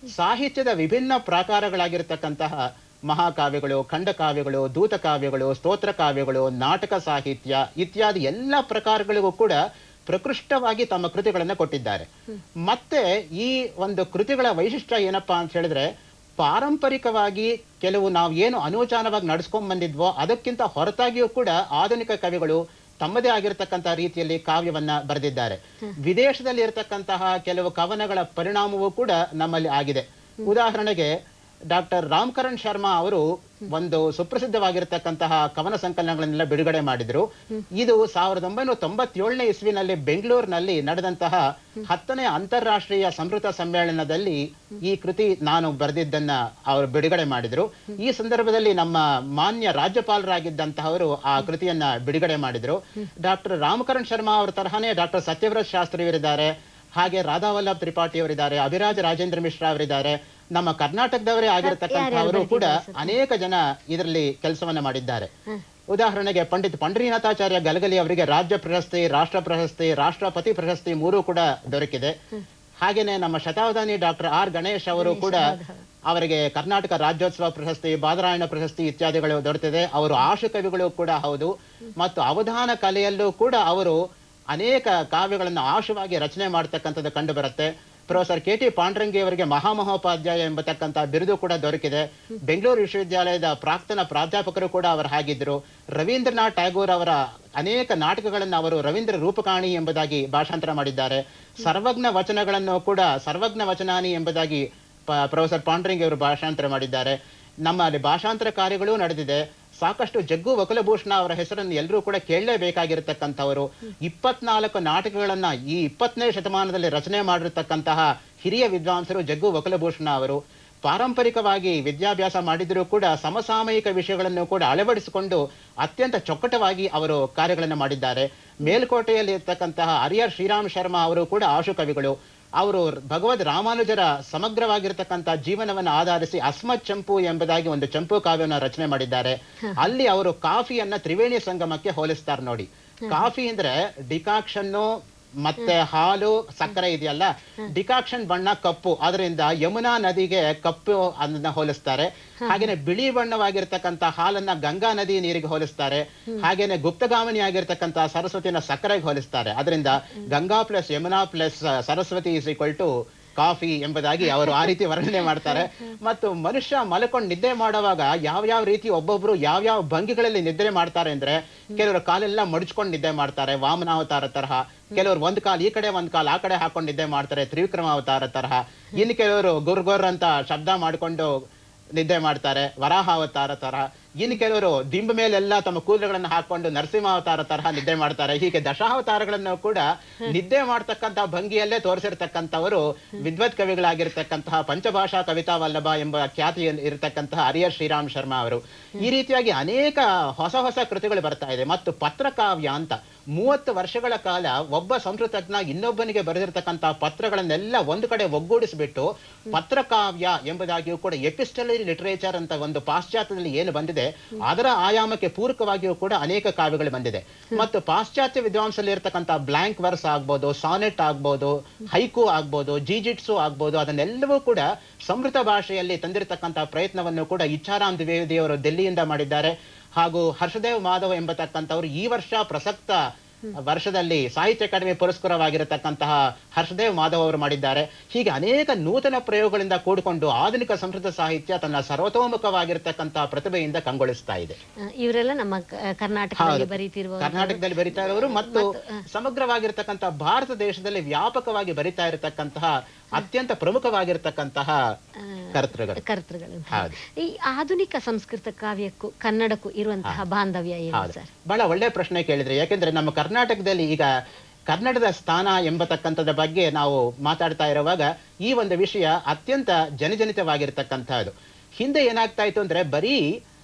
ಸಾಹಿತ್ಯದ ವಿಭಿನ್ನ ಪ್ರಾಕಾರಗಳಾಗಿರ್ತಕ್ಕಂತಹ ಮಹಾಕಾವ್ಯಗಳು ಖಂಡಕಾವ್ಯಗಳು ದೂತಕಾವ್ಯಗಳು ಸ್ತೋತ್ರ ಕಾವ್ಯಗಳು ನಾಟಕ ಸಾಹಿತ್ಯ ಇತ್ಯಾದಿ ಎಲ್ಲ ಪ್ರಕಾರಗಳಿಗೂ ಕೂಡ ಪ್ರಕೃಷ್ಟವಾಗಿ ತಮ್ಮ ಕೃತಿಗಳನ್ನ ಕೊಟ್ಟಿದ್ದಾರೆ ಮತ್ತೆ ಈ ಒಂದು ಕೃತಿಗಳ ವೈಶಿಷ್ಟ್ಯ ಏನಪ್ಪಾ ಅಂತ ಹೇಳಿದ್ರೆ ಪಾರಂಪರಿಕವಾಗಿ ಕೆಲವು ನಾವು ಏನು ಅನೂಚಾನವಾಗಿ ನಡ್ಸ್ಕೊಂಡ್ ಬಂದಿದ್ವೋ ಅದಕ್ಕಿಂತ ಹೊರತಾಗಿಯೂ ಕೂಡ ಆಧುನಿಕ ಕವಿಗಳು ತಮ್ಮದೇ ಆಗಿರತಕ್ಕಂತಹ ರೀತಿಯಲ್ಲಿ ಕಾವ್ಯವನ್ನ ಬರೆದಿದ್ದಾರೆ ವಿದೇಶದಲ್ಲಿ ಇರತಕ್ಕಂತಹ ಕೆಲವು ಕವನಗಳ ಪರಿಣಾಮವೂ ಕೂಡ ನಮ್ಮಲ್ಲಿ ಆಗಿದೆ ಉದಾಹರಣೆಗೆ ಡಾಕ್ಟರ್ ರಾಮ್ಕರಣ್ ಶರ್ಮಾ ಅವರು ಒಂದು ಸುಪ್ರಸಿದ್ಧವಾಗಿರತಕ್ಕಂತಹ ಕವನ ಸಂಕಲನಗಳನ್ನೆಲ್ಲ ಬಿಡುಗಡೆ ಮಾಡಿದ್ರು ಇದು ಸಾವಿರದ ಒಂಬೈನೂರ ತೊಂಬತ್ತೇಳನೇ ಇಸ್ವಿನಲ್ಲಿ ಬೆಂಗಳೂರಿನಲ್ಲಿ ನಡೆದಂತಹ ಹತ್ತನೇ ಅಂತಾರಾಷ್ಟ್ರೀಯ ಸಂಸ್ಕೃತ ಸಮ್ಮೇಳನದಲ್ಲಿ ಈ ಕೃತಿ ನಾನು ಬರೆದಿದ್ದನ್ನ ಅವರು ಬಿಡುಗಡೆ ಮಾಡಿದ್ರು ಈ ಸಂದರ್ಭದಲ್ಲಿ ನಮ್ಮ ಮಾನ್ಯ ರಾಜ್ಯಪಾಲರಾಗಿದ್ದಂತಹವರು ಆ ಕೃತಿಯನ್ನ ಬಿಡುಗಡೆ ಮಾಡಿದ್ರು ಡಾಕ್ಟರ್ ರಾಮಕರಣ್ ಶರ್ಮಾ ಅವರ ತರಹನೇ ಡಾಕ್ಟರ್ ಸತ್ಯವ್ರತ್ ಶಾಸ್ತ್ರಿ ಅವರಿದ್ದಾರೆ ಹಾಗೆ ರಾಧಾವಲ್ಲಭ್ ತ್ರಿಪಾಠಿ ಅವರಿದ್ದಾರೆ ಅಭಿರಾಜ್ ರಾಜೇಂದ್ರ ಮಿಶ್ರಾ ಅವರಿದ್ದಾರೆ ನಮ್ಮ ಕರ್ನಾಟಕದವರೇ ಆಗಿರತಕ್ಕಂಥವರು ಕೂಡ ಅನೇಕ ಜನ ಇದರಲ್ಲಿ ಕೆಲಸವನ್ನ ಮಾಡಿದ್ದಾರೆ ಉದಾಹರಣೆಗೆ ಪಂಡಿತ್ ಪಂಡರೀನಾಥಾಚಾರ್ಯ ಗಲಗಲಿ ಅವರಿಗೆ ರಾಜ್ಯ ಪ್ರಶಸ್ತಿ ರಾಷ್ಟ್ರ ಪ್ರಶಸ್ತಿ ರಾಷ್ಟ್ರಪತಿ ಪ್ರಶಸ್ತಿ ಮೂರು ಕೂಡ ದೊರಕಿದೆ ಹಾಗೇನೆ ನಮ್ಮ ಶತಾವಧಾನಿ ಡಾಕ್ಟರ್ ಆರ್ ಗಣೇಶ್ ಅವರು ಕೂಡ ಅವರಿಗೆ ಕರ್ನಾಟಕ ರಾಜ್ಯೋತ್ಸವ ಪ್ರಶಸ್ತಿ ಬಾದರಾಯಣ ಪ್ರಶಸ್ತಿ ಇತ್ಯಾದಿಗಳು ದೊರೆತಿದೆ ಅವರು ಆಶು ಕವಿಗಳು ಕೂಡ ಹೌದು ಮತ್ತು ಅವಧಾನ ಕಲೆಯಲ್ಲೂ ಕೂಡ ಅವರು ಅನೇಕ ಕಾವ್ಯಗಳನ್ನು ಆಶುವಾಗಿ ರಚನೆ ಮಾಡತಕ್ಕಂಥದ್ದು ಕಂಡು ಬರುತ್ತೆ ಪ್ರೊಫೆಸರ್ ಕೆ ಟಿ ಪಾಂಡ್ರಂಗಿ ಅವರಿಗೆ ಮಹಾಮಹೋಪಾಧ್ಯಾಯ ಎಂಬತಕ್ಕಂಥ ಬಿರುದು ಕೂಡ ದೊರಕಿದೆ ಬೆಂಗಳೂರು ವಿಶ್ವವಿದ್ಯಾಲಯದ ಪ್ರಾಕ್ತನ ಪ್ರಾಧ್ಯಾಪಕರು ಕೂಡ ಅವರು ಹಾಗಿದ್ರು ರವೀಂದ್ರನಾಥ್ ಟ್ಯಾಗೋರ್ ಅವರ ಅನೇಕ ನಾಟಕಗಳನ್ನು ಅವರು ರವೀಂದ್ರ ರೂಪಕಾಣಿ ಎಂಬುದಾಗಿ ಭಾಷಾಂತರ ಮಾಡಿದ್ದಾರೆ ಸರ್ವಜ್ಞ ವಚನಗಳನ್ನು ಕೂಡ ಸರ್ವಜ್ಞ ವಚನಾನಿ ಎಂಬುದಾಗಿ ಪ- ಪ್ರೊಫೆಸರ್ ಪಾಂಡ್ರಿಂಗ್ ಅವರು ಭಾಷಾಂತರ ಮಾಡಿದ್ದಾರೆ ನಮ್ಮಲ್ಲಿ ಭಾಷಾಂತರ ಕಾರ್ಯಗಳು ನಡೆದಿದೆ ಸಾಕಷ್ಟು ಜಗ್ಗು ವಕುಲಭೂಷಣ ಅವರ ಹೆಸರನ್ನು ಎಲ್ಲರೂ ಕೂಡ ಕೇಳಲೇಬೇಕಾಗಿರತಕ್ಕಂಥವರು ಇಪ್ಪತ್ನಾಲ್ಕು ನಾಟಕಗಳನ್ನ ಈ ಇಪ್ಪತ್ತನೇ ಶತಮಾನದಲ್ಲಿ ರಚನೆ ಮಾಡಿರ್ತಕ್ಕಂತಹ ಹಿರಿಯ ವಿದ್ವಾಂಸರು ಜಗ್ಗು ವಕುಲಭೂಷಣ ಅವರು ಪಾರಂಪರಿಕವಾಗಿ ವಿದ್ಯಾಭ್ಯಾಸ ಮಾಡಿದರೂ ಕೂಡ ಸಮಸಾಮಯಿಕ ವಿಷಯಗಳನ್ನು ಕೂಡ ಅಳವಡಿಸಿಕೊಂಡು ಅತ್ಯಂತ ಚೊಕ್ಕಟವಾಗಿ ಅವರು ಕಾರ್ಯಗಳನ್ನು ಮಾಡಿದ್ದಾರೆ ಮೇಲ್ಕೋಟೆಯಲ್ಲಿ ಇರ್ತಕ್ಕಂತಹ ಹರಿಹರ್ ಶ್ರೀರಾಮ್ ಶರ್ಮಾ ಅವರು ಕೂಡ ಆಶು ಕವಿಗಳು ಅವರು ಭಗವದ್ ರಾಮಾನುಜರ ಸಮಗ್ರವಾಗಿರ್ತಕ್ಕಂಥ ಜೀವನವನ್ನು ಆಧರಿಸಿ ಅಸ್ಮತ್ ಚಂಪು ಎಂಬುದಾಗಿ ಒಂದು ಚಂಪು ಕಾವ್ಯವನ್ನು ರಚನೆ ಮಾಡಿದ್ದಾರೆ ಅಲ್ಲಿ ಅವರು ಕಾಫಿಯನ್ನ ತ್ರಿವೇಣಿ ಸಂಗಮಕ್ಕೆ ಹೋಲಿಸ್ತಾರೆ ನೋಡಿ ಕಾಫಿ ಅಂದ್ರೆ ಡಿಕಾಕ್ಷನ್ನು ಮತ್ತೆ ಹಾಲು ಸಕ್ಕರೆ ಇದೆಯಲ್ಲ ಡಿಕಾಕ್ಷನ್ ಬಣ್ಣ ಕಪ್ಪು ಅದರಿಂದ ಯಮುನಾ ನದಿಗೆ ಕಪ್ಪು ಅದನ್ನ ಹೋಲಿಸ್ತಾರೆ ಹಾಗೇನೆ ಬಿಳಿ ಬಣ್ಣವಾಗಿರ್ತಕ್ಕಂಥ ಹಾಲನ್ನ ಗಂಗಾ ನದಿ ನೀರಿಗೆ ಹೋಲಿಸ್ತಾರೆ ಹಾಗೇನೆ ಗುಪ್ತಗಾಮಿನಿ ಆಗಿರ್ತಕ್ಕಂಥ ಸರಸ್ವತಿನ ಸಕ್ಕರೆಗೆ ಹೋಲಿಸ್ತಾರೆ ಅದರಿಂದ Ganga plus Yamuna plus Saraswati is equal to coffee ಎಂಬುದಾಗಿ ಅವರು ಆ ರೀತಿ ವರ್ಣನೆ ಮಾಡ್ತಾರೆ ಮತ್ತು ಮನುಷ್ಯ ಮಲ್ಕೊಂಡು ನಿದ್ದೆ ಮಾಡುವಾಗ ಯಾವ ಯಾವ ರೀತಿ ಒಬ್ಬೊಬ್ರು ಯಾವ ಯಾವ ಭಂಗಿಗಳಲ್ಲಿ ನಿದ್ರೆ ಮಾಡ್ತಾರೆ ಅಂದ್ರೆ ಕೆಲವರು ಕಾಲೆಲ್ಲ ಮಡಚ್ಕೊಂಡು ನಿದ್ದೆ ಮಾಡ್ತಾರೆ ವಾಮನಾವತಾರ ತರಹ ಕೆಲವರು ಒಂದ್ ಕಾಲ್ ಈ ಕಡೆ ಒಂದ್ ಕಾಲ್ ಆ ಕಡೆ ಹಾಕೊಂಡು ನಿದ್ದೆ ಮಾಡ್ತಾರೆ ತ್ರಿವಿಕ್ರಮ ಅವತಾರ ತರಹ ಇನ್ನು ಕೆಲವರು ಗುರ್ ಗುರ್ ಅಂತ ಶಬ್ದ ಮಾಡ್ಕೊಂಡು ನಿದ್ದೆ ಮಾಡ್ತಾರೆ ವರಾಹ ಅವತಾರ ತರಹ ಇನ್ನು ಕೆಲವರು ದಿಂಬ ಮೇಲೆಲ್ಲ ತಮ್ಮ ಕೂದಲುಗಳನ್ನು ಹಾಕೊಂಡು ನರಸಿಂಹ ಅವತಾರ ತರಹ ನಿದ್ದೆ ಮಾಡ್ತಾರೆ ಹೀಗೆ ದಶಾವತಾರಗಳನ್ನು ಕೂಡ ನಿದ್ದೆ ಮಾಡ್ತಕ್ಕಂತಹ ಭಂಗಿಯಲ್ಲೇ ತೋರಿಸಿರ್ತಕ್ಕಂಥವರು ವಿದ್ವತ್ ಕವಿಗಳಾಗಿರ್ತಕ್ಕಂತಹ ಪಂಚಭಾಷಾ ಕವಿತಾ ವಲ್ಲಭ ಎಂಬ ಖ್ಯಾತಿಯಲ್ಲಿ ಇರತಕ್ಕಂತಹ ಹರಿಹರ್ ಶ್ರೀರಾಮ್ ಶರ್ಮಾ ಅವರು ಈ ರೀತಿಯಾಗಿ ಅನೇಕ ಹೊಸ ಹೊಸ ಕೃತಿಗಳು ಬರ್ತಾ ಇದೆ ಮತ್ತು ಪತ್ರಕಾವ್ಯ ಅಂತ ಮೂವತ್ತು ವರ್ಷಗಳ ಕಾಲ ಒಬ್ಬ ಸಂಸ್ಕೃತಜ್ಞ ಇನ್ನೊಬ್ಬನಿಗೆ ಬರೆದಿರ್ತಕ್ಕಂತಹ ಪತ್ರಗಳನ್ನೆಲ್ಲ ಒಂದು ಕಡೆ ಒಗ್ಗೂಡಿಸಿಬಿಟ್ಟು ಪತ್ರಕಾವ್ಯ ಎಂಬುದಾಗಿಯೂ ಕೂಡ ಎಪಿಸ್ಟಲರಿ ಲಿಟರೇಚರ್ ಅಂತ ಒಂದು ಪಾಶ್ಚಾತ್ಯದಲ್ಲಿ ಏನು ಬಂದಿದೆ ಅದರ ಆಯಾಮಕ್ಕೆ ಪೂರಕವಾಗಿಯೂ ಕೂಡ ಅನೇಕ ಕಾವ್ಯಗಳು ಬಂದಿದೆ ಮತ್ತು ಪಾಶ್ಚಾತ್ಯ ವಿದ್ವಾಂಸಲ್ಲಿ ಇರತಕ್ಕಂಥ ಬ್ಲಾಂಕ್ ವರ್ಸ್ ಆಗ್ಬೋದು ಸಾನೆಟ್ ಆಗ್ಬೋದು ಹೈಕು ಆಗ್ಬೋದು ಜಿಜಿಟ್ಸು ಆಗ್ಬೋದು ಅದನ್ನೆಲ್ಲವೂ ಕೂಡ ಸಮೃತ ಭಾಷೆಯಲ್ಲಿ ತಂದಿರತಕ್ಕಂಥ ಪ್ರಯತ್ನವನ್ನು ಕೂಡ ಇಚ್ಛಾರಾಮ್ ದ್ವಿವೇದಿಯವರು ದಿಲ್ಲಿಯಿಂದ ಮಾಡಿದ್ದಾರೆ ಹಾಗೂ ಹರ್ಷದೇವ್ ಮಾಧವ್ ಎಂಬತಕ್ಕಂಥವ್ರು ಈ ವರ್ಷ ಪ್ರಸಕ್ತ ವರ್ಷದಲ್ಲಿ ಸಾಹಿತ್ಯ ಅಕಾಡೆಮಿ ಪುರಸ್ಕರವಾಗಿರತಕ್ಕಂತಹ ಹರ್ಷದೇವ್ ಮಾಧವ್ ಅವರು ಮಾಡಿದ್ದಾರೆ ಹೀಗೆ ಅನೇಕ ನೂತನ ಪ್ರಯೋಗಗಳಿಂದ ಕೂಡಿಕೊಂಡು ಆಧುನಿಕ ಸಂಸ್ಕೃತ ಸಾಹಿತ್ಯ ತನ್ನ ಸರ್ವತೋಮುಖವಾಗಿರತಕ್ಕಂತಹ ಪ್ರತಿಭೆಯಿಂದ ಕಂಗೊಳಿಸ್ತಾ ಇದೆ ಆ, ಇವರೆಲ್ಲ ನಮ್ಮ ಕ- ಕರ್ನಾಟಕದಲ್ಲಿ ಹೌದು. ಬರೀತಿರುವ ಕರ್ನಾಟಕದಲ್ಲಿ ಬರಿತಾ ಇರೋರು ಮತ್ತು ಸಮಗ್ರವಾಗಿರ್ತಕ್ಕಂಥ ಭಾರತ ದೇಶದಲ್ಲಿ ವ್ಯಾಪಕವಾಗಿ ಬರಿತಾ ಇರತಕ್ಕಂತಹ ಅತ್ಯಂತ ಪ್ರಮುಖವಾಗಿರ್ತಕ್ಕಂತಹ ಕರ್ತೃಗಳು ಕರ್ತೃಗಳು ಅಂತ. ಹೌದು. ಈ ಆಧುನಿಕ ಸಂಸ್ಕೃತ ಕಾವ್ಯಕ್ಕೂ ಕನ್ನಡಕ್ಕೂ ಇರುವಂತಹ ಬಾಂಧವ್ಯ ಏನು ಹೌದು ಸರ್ ಬಹಳ ಒಳ್ಳೆ ಪ್ರಶ್ನೆ ಕೇಳಿದ್ರೆ ಯಾಕೆಂದ್ರೆ ನಮ್ಮ ಕರ್ನಾಟಕದಲ್ಲಿ ಈಗ ಕನ್ನಡದ ಸ್ಥಾನ ಎಂಬತಕ್ಕಂಥದ್ರ ಬಗ್ಗೆ ನಾವು ಮಾತಾಡ್ತಾ ಇರುವಾಗ ಈ ಒಂದು ವಿಷಯ ಅತ್ಯಂತ ಜನಜನಿತವಾಗಿರ್ತಕ್ಕಂಥದ್ದು ಹಿಂದೆ ಏನಾಗ್ತಾ ಇತ್ತು ಅಂದ್ರೆ ಬರೀ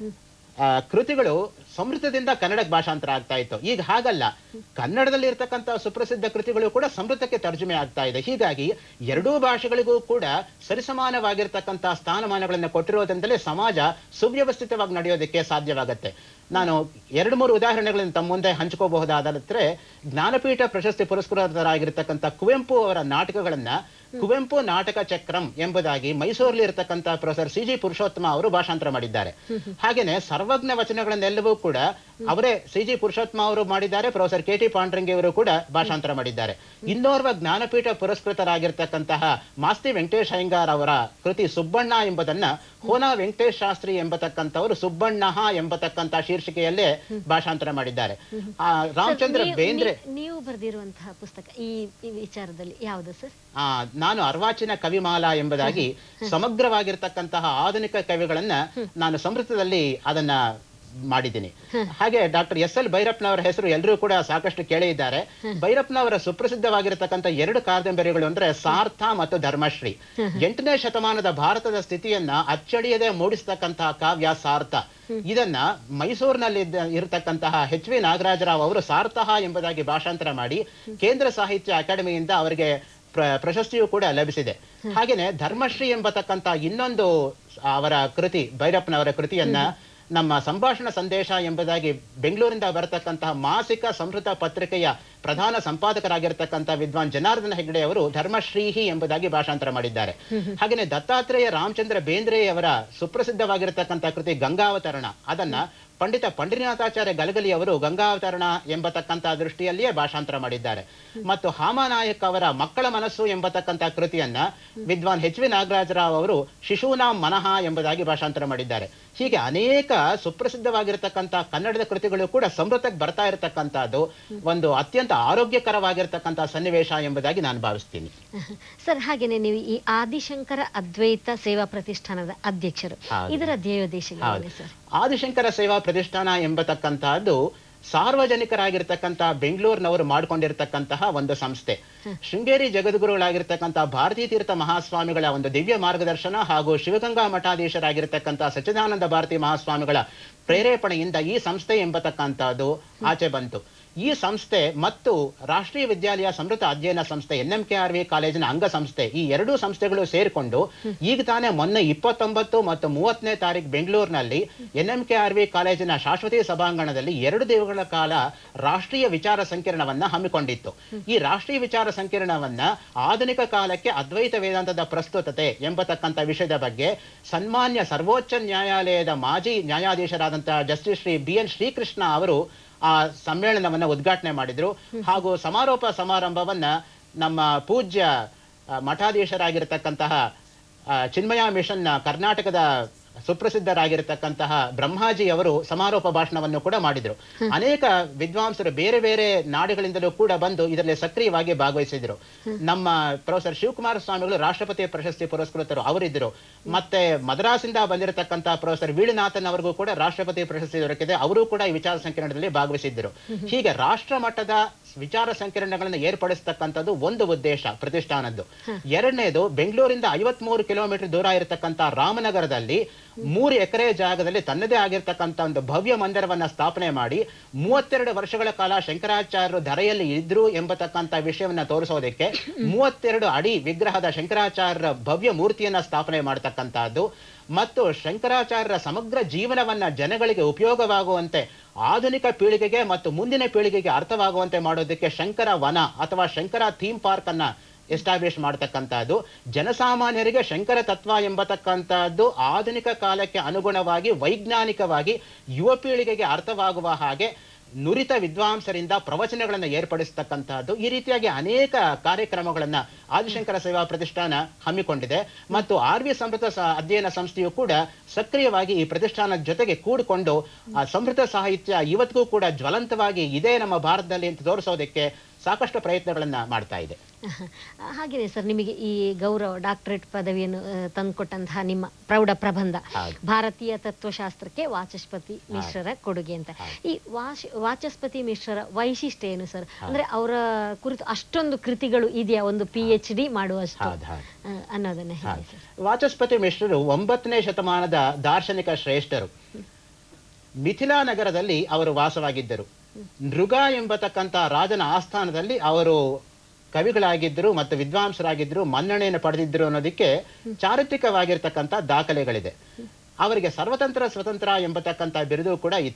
ಆ, ಕೃತಿಗಳು ಸಂಸ್ಕೃತದಿಂದ ಕನ್ನಡಕ್ಕೆ ಭಾಷಾಂತರ ಆಗ್ತಾ ಇತ್ತು ಈಗ ಹಾಗಲ್ಲ ಕನ್ನಡದಲ್ಲಿ ಇರ್ತಕ್ಕಂಥ ಸುಪ್ರಸಿದ್ಧ ಕೃತಿಗಳು ಕೂಡ ಸಂಸ್ಕೃತಕ್ಕೆ ತರ್ಜುಮೆ ಆಗ್ತಾ ಇದೆ ಹೀಗಾಗಿ ಎರಡೂ ಭಾಷೆಗಳಿಗೂ ಕೂಡ ಸರಿಸಮಾನವಾಗಿರ್ತಕ್ಕಂಥ ಸ್ಥಾನಮಾನಗಳನ್ನು ಕೊಟ್ಟಿರೋದ್ರಿಂದಲೇ ಸಮಾಜ ಸುವ್ಯವಸ್ಥಿತವಾಗಿ ನಡೆಯೋದಕ್ಕೆ ಸಾಧ್ಯವಾಗತ್ತೆ ನಾನು ಎರಡು ಮೂರು ಉದಾಹರಣೆಗಳನ್ನು ತಮ್ಮ ಮುಂದೆ ಹಂಚ್ಕೋಬಹುದಾದ್ರೆ ಜ್ಞಾನಪೀಠ ಪ್ರಶಸ್ತಿ ಪುರಸ್ಕೃತರಾಗಿರ್ತಕ್ಕಂಥ ಕುವೆಂಪು ಅವರ ನಾಟಕಗಳನ್ನ ಕುವೆಂಪು ನಾಟಕ ಚಕ್ರಂ ಎಂಬುದಾಗಿ ಮೈಸೂರಲ್ಲಿ ಇರತಕ್ಕಂಥ ಪ್ರೊಫೆಸರ್ ಸಿ ಜಿ ಪುರುಷೋತ್ತಮ ಅವರು ಭಾಷಾಂತರ ಮಾಡಿದ್ದಾರೆ ಹಾಗೇನೆ ಸರ್ವಜ್ಞ ವಚನಗಳನ್ನೆಲ್ಲವೂ ಕೂಡ ಅವರೇ ಸಿ ಜಿ ಪುರುಷೋತ್ತಮ ಅವರು ಮಾಡಿದ್ದಾರೆ ಪ್ರೊಫೆಸರ್ ಕೆ ಟಿ ಪಾಂಡ್ರಂಗಿ ಅವರು ಕೂಡ ಭಾಷಾಂತರ ಮಾಡಿದ್ದಾರೆ ಇನ್ನೋರ್ವ ಜ್ಞಾನಪೀಠ ಪುರಸ್ಕೃತರಾಗಿರ್ತಕ್ಕಂತಹ ಮಾಸ್ತಿ ವೆಂಕಟೇಶ್ ಅಯ್ಯಂಗಾರ್ ಅವರ ಕೃತಿ ಸುಬ್ಬಣ್ಣ ಎಂಬುದನ್ನ ಹೋನಾ ವೆಂಕಟೇಶ್ ಶಾಸ್ತ್ರಿ ಎಂಬತಕ್ಕಂಥವರು ಸುಬ್ಬಣ್ಣ ಎಂಬತಕ್ಕಂಥ ಶೀರ್ಷಿಕೆಯಲ್ಲೇ ಭಾಷಾಂತರ ಮಾಡಿದ್ದಾರೆ ಆ, ರಾಮಚಂದ್ರ ನೀವು- ಬೇಂದ್ರೆ ನೀವು- ನೀವು ಬರೆದಿರುವಂತಹ ಪುಸ್ತಕ ಈ ಈ ವಿಚಾರದಲ್ಲಿ ಯಾವುದು ಸರ್ ಆ, ನಾನು ಅರ್ವಾಚಿನ ಕವಿಮಾಲಾ ಎಂಬುದಾಗಿ ಸಮಗ್ರವಾಗಿರ್ತಕ್ಕಂತಹ ಆಧುನಿಕ ಕವಿಗಳನ್ನ ನಾನು ಸಮೃದ್ಧದಲ್ಲಿ ಅದನ್ನ ಮಾಡಿದ್ದೀನಿ ಹಾಗೆ ಡಾಕ್ಟರ್ ಎಸ್ ಎಲ್ ಭೈರಪ್ಪನವರ ಹೆಸರು ಎಲ್ಲರೂ ಕೂಡ ಸಾಕಷ್ಟು ಕೇಳೇ ಇದ್ದಾರೆ ಭೈರಪ್ಪನವರ ಸುಪ್ರಸಿದ್ಧವಾಗಿರತಕ್ಕಂಥ ಎರಡು ಕಾದಂಬರಿಗಳು ಅಂದ್ರೆ ಸಾರ್ಥ ಮತ್ತು ಧರ್ಮಶ್ರೀ ಎಂಟನೇ ಶತಮಾನದ ಭಾರತದ ಸ್ಥಿತಿಯನ್ನ ಅಚ್ಚಳಿಯದೆ ಮೂಡಿಸ್ತಕ್ಕಂತಹ ಕಾವ್ಯ ಸಾರ್ಥ ಇದನ್ನ ಮೈಸೂರಿನಲ್ಲಿ ಇರತಕ್ಕಂತಹ ಎಚ್ ವಿ ನಾಗರಾಜರಾವ್ ಅವರು ಸಾರ್ಥಃ ಎಂಬುದಾಗಿ ಭಾಷಾಂತರ ಮಾಡಿ ಕೇಂದ್ರ ಸಾಹಿತ್ಯ ಅಕಾಡೆಮಿಯಿಂದ ಅವರಿಗೆ ಪ್ರ- ಪ್ರಶಸ್ತಿಯೂ ಕೂಡ ಲಭಿಸಿದೆ ಹಾಗೇನೆ ಧರ್ಮಶ್ರೀ ಎಂಬತಕ್ಕಂತ ಇನ್ನೊಂದು ಅವರ ಕೃತಿ ಭೈರಪ್ಪನವರ ಕೃತಿಯನ್ನ ನಮ್ಮ ಸಂಭಾಷಣ ಸಂದೇಶ ಎಂಬುದಾಗಿ ಬೆಂಗಳೂರಿಂದ ಬರತಕ್ಕಂತಹ ಮಾಸಿಕ ಸಂಸ್ಕೃತ ಪತ್ರಿಕೆಯ ಪ್ರಧಾನ ಸಂಪಾದಕರಾಗಿರ್ತಕ್ಕಂಥ ವಿದ್ವಾನ್ ಜನಾರ್ದನ ಹೆಗ್ಡೆ ಅವರು ಧರ್ಮಶ್ರೀಹಿ ಎಂಬುದಾಗಿ ಭಾಷಾಂತರ ಮಾಡಿದ್ದಾರೆ ಹಾಗೇನೆ ದತ್ತಾತ್ರೇಯ ರಾಮಚಂದ್ರ ಬೇಂದ್ರೆಯವರ ಸುಪ್ರಸಿದ್ಧವಾಗಿರತಕ್ಕಂಥ ಕೃತಿ ಗಂಗಾವತರಣ ಅದನ್ನ ಪಂಡಿತ ಪಂಡಿನಾಥಾಚಾರ್ಯ ಗಲಗಲಿ ಅವರು ಗಂಗಾವತರಣ ಎಂಬತಕ್ಕಂಥ ದೃಷ್ಟಿಯಲ್ಲಿಯೇ ಭಾಷಾಂತರ ಮಾಡಿದ್ದಾರೆ ಮತ್ತು ಹಾಮಾನಾಯಕ್ ಅವರ ಮಕ್ಕಳ ಮನಸ್ಸು ಎಂಬತಕ್ಕಂಥ ಕೃತಿಯನ್ನ ವಿದ್ವಾನ್ ಎಚ್ ವಿ ನಾಗರಾಜರಾವ್ ಅವರು ಶಿಶೂನಾಂ ಮನಃ ಎಂಬುದಾಗಿ ಭಾಷಾಂತರ ಮಾಡಿದ್ದಾರೆ ಹೀಗೆ ಅನೇಕ ಸುಪ್ರಸಿದ್ಧವಾಗಿರತಕ್ಕಂಥ ಕನ್ನಡದ ಕೃತಿಗಳು ಕೂಡ ಸಮೃದ್ಧಕ್ಕೆ ಬರ್ತಾ ಇರತಕ್ಕಂಥದ್ದು ಒಂದು ಅತ್ಯಂತ ಆರೋಗ್ಯಕರವಾಗಿರ್ತಕ್ಕಂಥ ಸನ್ನಿವೇಶ ಎಂಬುದಾಗಿ ನಾನು ಭಾವಿಸ್ತೀನಿ ಸರ್ ಹಾಗೇನೆ ನೀವು ಈ ಆದಿಶಂಕರ ಅದ್ವೈತ ಸೇವಾ ಪ್ರತಿಷ್ಠಾನದ ಅಧ್ಯಕ್ಷರು ಹೌದು. ಇದರ ಧ್ಯೇಯೋದ್ದೇಶಗಳೇನು ಸರ್ ಆದಿಶಂಕರ ಸೇವಾ ಪ್ರತಿಷ್ಠಾನ ಎಂಬತಕ್ಕಂತಹದ್ದು ಸಾರ್ವಜನಿಕರಾಗಿರ್ತಕ್ಕಂತಹ ಬೆಂಗಳೂರಿನವರು ಮಾಡಿಕೊಂಡಿರ್ತಕ್ಕಂತಹ ಒಂದು ಸಂಸ್ಥೆ ಶೃಂಗೇರಿ ಜಗದ್ಗುರುಗಳಾಗಿರ್ತಕ್ಕಂತಹ ಭಾರತೀ ತೀರ್ಥ ಮಹಾಸ್ವಾಮಿಗಳ ಒಂದು ದಿವ್ಯ ಮಾರ್ಗದರ್ಶನ ಹಾಗೂ ಶಿವಗಂಗಾ ಮಠಾಧೀಶರಾಗಿರ್ತಕ್ಕಂತಹ ಸಚ್ಚಿದಾನಂದ ಭಾರತಿ ಮಹಾಸ್ವಾಮಿಗಳ ಪ್ರೇರೇಪಣೆಯಿಂದ ಈ ಸಂಸ್ಥೆ ಎಂಬತಕ್ಕಂತಹದ್ದು ಆಚೆ ಬಂತು ಈ ಸಂಸ್ಥೆ ಮತ್ತು ರಾಷ್ಟ್ರೀಯ ವಿದ್ಯಾಲಯ ಸಮೃದ್ಧ ಅಧ್ಯಯನ ಸಂಸ್ಥೆ N M K R V ಕಾಲೇಜಿನ ಅಂಗಸಂಸ್ಥೆ ಈ ಎರಡೂ ಸಂಸ್ಥೆಗಳು ಸೇರಿಕೊಂಡು ಈಗ ತಾನೇ ಮೊನ್ನೆ ಇಪ್ಪತ್ತೊಂಬತ್ತು ಮತ್ತು ಮೂವತ್ತನೇ ತಾರೀಕು ಬೆಂಗಳೂರಿನಲ್ಲಿ N M K R V ಕಾಲೇಜಿನ ಶಾಶ್ವತಿ ಸಭಾಂಗಣದಲ್ಲಿ ಎರಡು ದಿನಗಳ ಕಾಲ ರಾಷ್ಟ್ರೀಯ ವಿಚಾರ ಸಂಕಿರಣವನ್ನ ಹಮ್ಮಿಕೊಂಡಿತ್ತು ಈ ರಾಷ್ಟ್ರೀಯ ವಿಚಾರ ಸಂಕಿರಣವನ್ನ ಆಧುನಿಕ ಕಾಲಕ್ಕೆ ಅದ್ವೈತ ವೇದಾಂತದ ಪ್ರಸ್ತುತತೆ ಎಂಬತಕ್ಕಂಥ ವಿಷಯದ ಬಗ್ಗೆ ಸನ್ಮಾನ್ಯ ಸರ್ವೋಚ್ಚ ನ್ಯಾಯಾಲಯದ ಮಾಜಿ ನ್ಯಾಯಾಧೀಶರಾದಂತಹ justice Shri B N Srikrishna ಅವರು ಆ ಸಮ್ಮೇಳನವನ್ನ ಉದ್ಘಾಟನೆ ಮಾಡಿದ್ರು ಹಾಗೂ ಸಮಾರೋಪ ಸಮಾರಂಭವನ್ನ ನಮ್ಮ ಪೂಜ್ಯ ಆ, ಮಠಾಧೀಶರಾಗಿರ್ತಕ್ಕಂತಹ ಆ, ಚಿನ್ಮಯ ಮಿಷನ್ ಕರ್ನಾಟಕದ ಸುಪ್ರಸಿದ್ಧರಾಗಿರ್ತಕ್ಕಂತಹ ಬ್ರಹ್ಮಾಜಿ ಅವರು ಸಮಾರೋಪ ಭಾಷಣವನ್ನು ಕೂಡ ಮಾಡಿದ್ರು ಅನೇಕ ವಿದ್ವಾಂಸರು ಬೇರೆ ಬೇರೆ ನಾಡುಗಳಿಂದಲೂ ಕೂಡ ಬಂದು ಇದರಲ್ಲಿ ಸಕ್ರಿಯವಾಗಿ ಭಾಗವಹಿಸಿದ್ರು ನಮ್ಮ ಪ್ರೊಫೆಸರ್ ಶಿವಕುಮಾರ ಸ್ವಾಮಿಗಳು ರಾಷ್ಟ್ರಪತಿ ಪ್ರಶಸ್ತಿ ಪುರಸ್ಕೃತರು ಅವರಿದ್ದರು ಮತ್ತೆ ಮದ್ರಾಸಿಂದ ಬಂದಿರತಕ್ಕಂತ ಪ್ರೊಫೆಸರ್ ವೀಳುನಾಥನ್ ಅವರಿಗೂ ಕೂಡ ರಾಷ್ಟ್ರಪತಿ ಪ್ರಶಸ್ತಿ ದೊರಕಿದೆ ಅವರು ಕೂಡ ಈ ವಿಚಾರ ಸಂಕಿರಣದಲ್ಲಿ ಭಾಗವಹಿಸಿದ್ದರು ಹೀಗೆ ರಾಷ್ಟ್ರ ಮಟ್ಟದ ವಿಚಾರ ಸಂಕಿರಣಗಳನ್ನು ಏರ್ಪಡಿಸ್ತಕ್ಕಂಥದ್ದು ಒಂದು ಉದ್ದೇಶ ಪ್ರತಿಷ್ಠಾನದ್ದು ಎರಡನೇದು ಬೆಂಗಳೂರಿಂದ ಐವತ್ಮೂರು ಕಿಲೋಮೀಟರ್ ದೂರ ಇರತಕ್ಕಂತ ರಾಮನಗರದಲ್ಲಿ ಮೂರು ಎಕರೆ ಜಾಗದಲ್ಲಿ ತನ್ನದೇ ಆಗಿರ್ತಕ್ಕಂಥ ಒಂದು ಭವ್ಯ ಮಂದಿರವನ್ನ ಸ್ಥಾಪನೆ ಮಾಡಿ ಮೂವತ್ತೆರಡು ವರ್ಷಗಳ ಕಾಲ ಶಂಕರಾಚಾರ್ಯರು ಧರೆಯಲ್ಲಿ ಇದ್ರು ಎಂಬತಕ್ಕಂಥ ವಿಷಯವನ್ನ ತೋರಿಸೋದಕ್ಕೆ ಮೂವತ್ತೆರಡು ಅಡಿ ವಿಗ್ರಹದ ಶಂಕರಾಚಾರ್ಯರ ಭವ್ಯ ಮೂರ್ತಿಯನ್ನ ಸ್ಥಾಪನೆ ಮಾಡತಕ್ಕಂತಹದ್ದು ಮತ್ತು ಶಂಕರಾಚಾರ್ಯರ ಸಮಗ್ರ ಜೀವನವನ್ನ ಜನಗಳಿಗೆ ಉಪಯೋಗವಾಗುವಂತೆ ಆಧುನಿಕ ಪೀಳಿಗೆಗೆ ಮತ್ತು ಮುಂದಿನ ಪೀಳಿಗೆಗೆ ಅರ್ಥವಾಗುವಂತೆ ಮಾಡೋದಕ್ಕೆ ಶಂಕರ ವನ ಅಥವಾ ಶಂಕರ ಥೀಮ್ ಪಾರ್ಕ್ ಅನ್ನ ಎಸ್ಟಾಬ್ಲಿಷ್ ಮಾಡತಕ್ಕಂತಹದ್ದು ಜನಸಾಮಾನ್ಯರಿಗೆ ಶಂಕರ ತತ್ವ ಎಂಬತಕ್ಕಂತಹದ್ದು ಆಧುನಿಕ ಕಾಲಕ್ಕೆ ಅನುಗುಣವಾಗಿ ವೈಜ್ಞಾನಿಕವಾಗಿ ಯುವ ಪೀಳಿಗೆಗೆ ಅರ್ಥವಾಗುವ ಹಾಗೆ ನುರಿತ ವಿದ್ವಾಂಸರಿಂದ ಪ್ರವಚನಗಳನ್ನು ಏರ್ಪಡಿಸತಕ್ಕಂತಹದ್ದು ಈ ರೀತಿಯಾಗಿ ಅನೇಕ ಕಾರ್ಯಕ್ರಮಗಳನ್ನ ಆದಿಶಂಕರ ಸೇವಾ ಪ್ರತಿಷ್ಠಾನ ಹಮ್ಮಿಕೊಂಡಿದೆ ಮತ್ತು ಆರ್ ವಿ ಸಮೃದ್ಧ ಸ- ಅಧ್ಯಯನ ಸಂಸ್ಥೆಯು ಕೂಡ ಸಕ್ರಿಯವಾಗಿ ಈ ಪ್ರತಿಷ್ಠಾನದ ಜೊತೆಗೆ ಕೂಡಿಕೊಂಡು ಆ ಸಮೃದ್ಧ ಸಾಹಿತ್ಯ ಇವತ್ತಿಗೂ ಕೂಡ ಜ್ವಲಂತವಾಗಿ ಇದೆ ನಮ್ಮ ಭಾರತದಲ್ಲಿ ಅಂತ ತೋರಿಸೋದಕ್ಕೆ ಸಾಕಷ್ಟು ಪ್ರಯತ್ನಗಳನ್ನ ಮಾಡ್ತಾ ಇದೆ ಹಾಗೇನೆ ಸರ್ ನಿಮಗೆ ಈ ಗೌರವ ಡಾಕ್ಟರೇಟ್ ಪದವಿಯನ್ನು ಆ, ತಂದುಕೊಟ್ಟಂತಹ ನಿಮ್ಮ ಪ್ರೌಢ ಪ್ರಬಂಧ ಹೌದು. ಭಾರತೀಯ ತತ್ವಶಾಸ್ತ್ರಕ್ಕೆ ವಾಚಸ್ಪತಿ ಮಿಶ್ರರ ಕೊಡುಗೆ ಅಂತ ಈ ವಾಚ ವಾಚಸ್ಪತಿ ಮಿಶ್ರರ ವೈಶಿಷ್ಟ್ಯ ಏನು ಸರ್ ಅಂದ್ರೆ ಅವರ ಕುರಿತು ಅಷ್ಟೊಂದು ಕೃತಿಗಳು ಇದೆಯಾ ಒಂದು ಪಿ ಎಚ್ ಡಿ ಮಾಡುವಷ್ಟು ಹೌದು, ಹೌದು. ಆ, ಅನ್ನೋದನ್ನ ಹೇಳಿ ಸರ್ ವಾಚಸ್ಪತಿ ಮಿಶ್ರರು ಒಂಬತ್ತನೇ ಶತಮಾನದ ದಾರ್ಶನಿಕ ಶ್ರೇಷ್ಠರು ಮಿಥಿಲಾ ನಗರದಲ್ಲಿ ಅವರು ವಾಸವಾಗಿದ್ದರು ನೃಗ ಎಂಬತಕ್ಕಂಥ ರಾಜನ ಆಸ್ಥಾನದಲ್ಲಿ ಅವರು ಕವಿಗಳಾಗಿದ್ದರು ಮತ್ತು ವಿದ್ವಾಂಸರಾಗಿದ್ದರು ಮನ್ನಣೆಯನ್ನು ಪಡೆದಿದ್ದರು ಅನ್ನೋದಕ್ಕೆ ಚಾರಿತ್ರಿಕವಾಗಿರ್ತಕ್ಕಂಥ ದಾಖಲೆಗಳಿದೆ ಅವರಿಗೆ ಸರ್ವತಂತ್ರ ಸ್ವತಂತ್ರ ಎಂಬತಕ್ಕಂಥ ಬಿರುದು ಕೂಡ ಇತ್ತು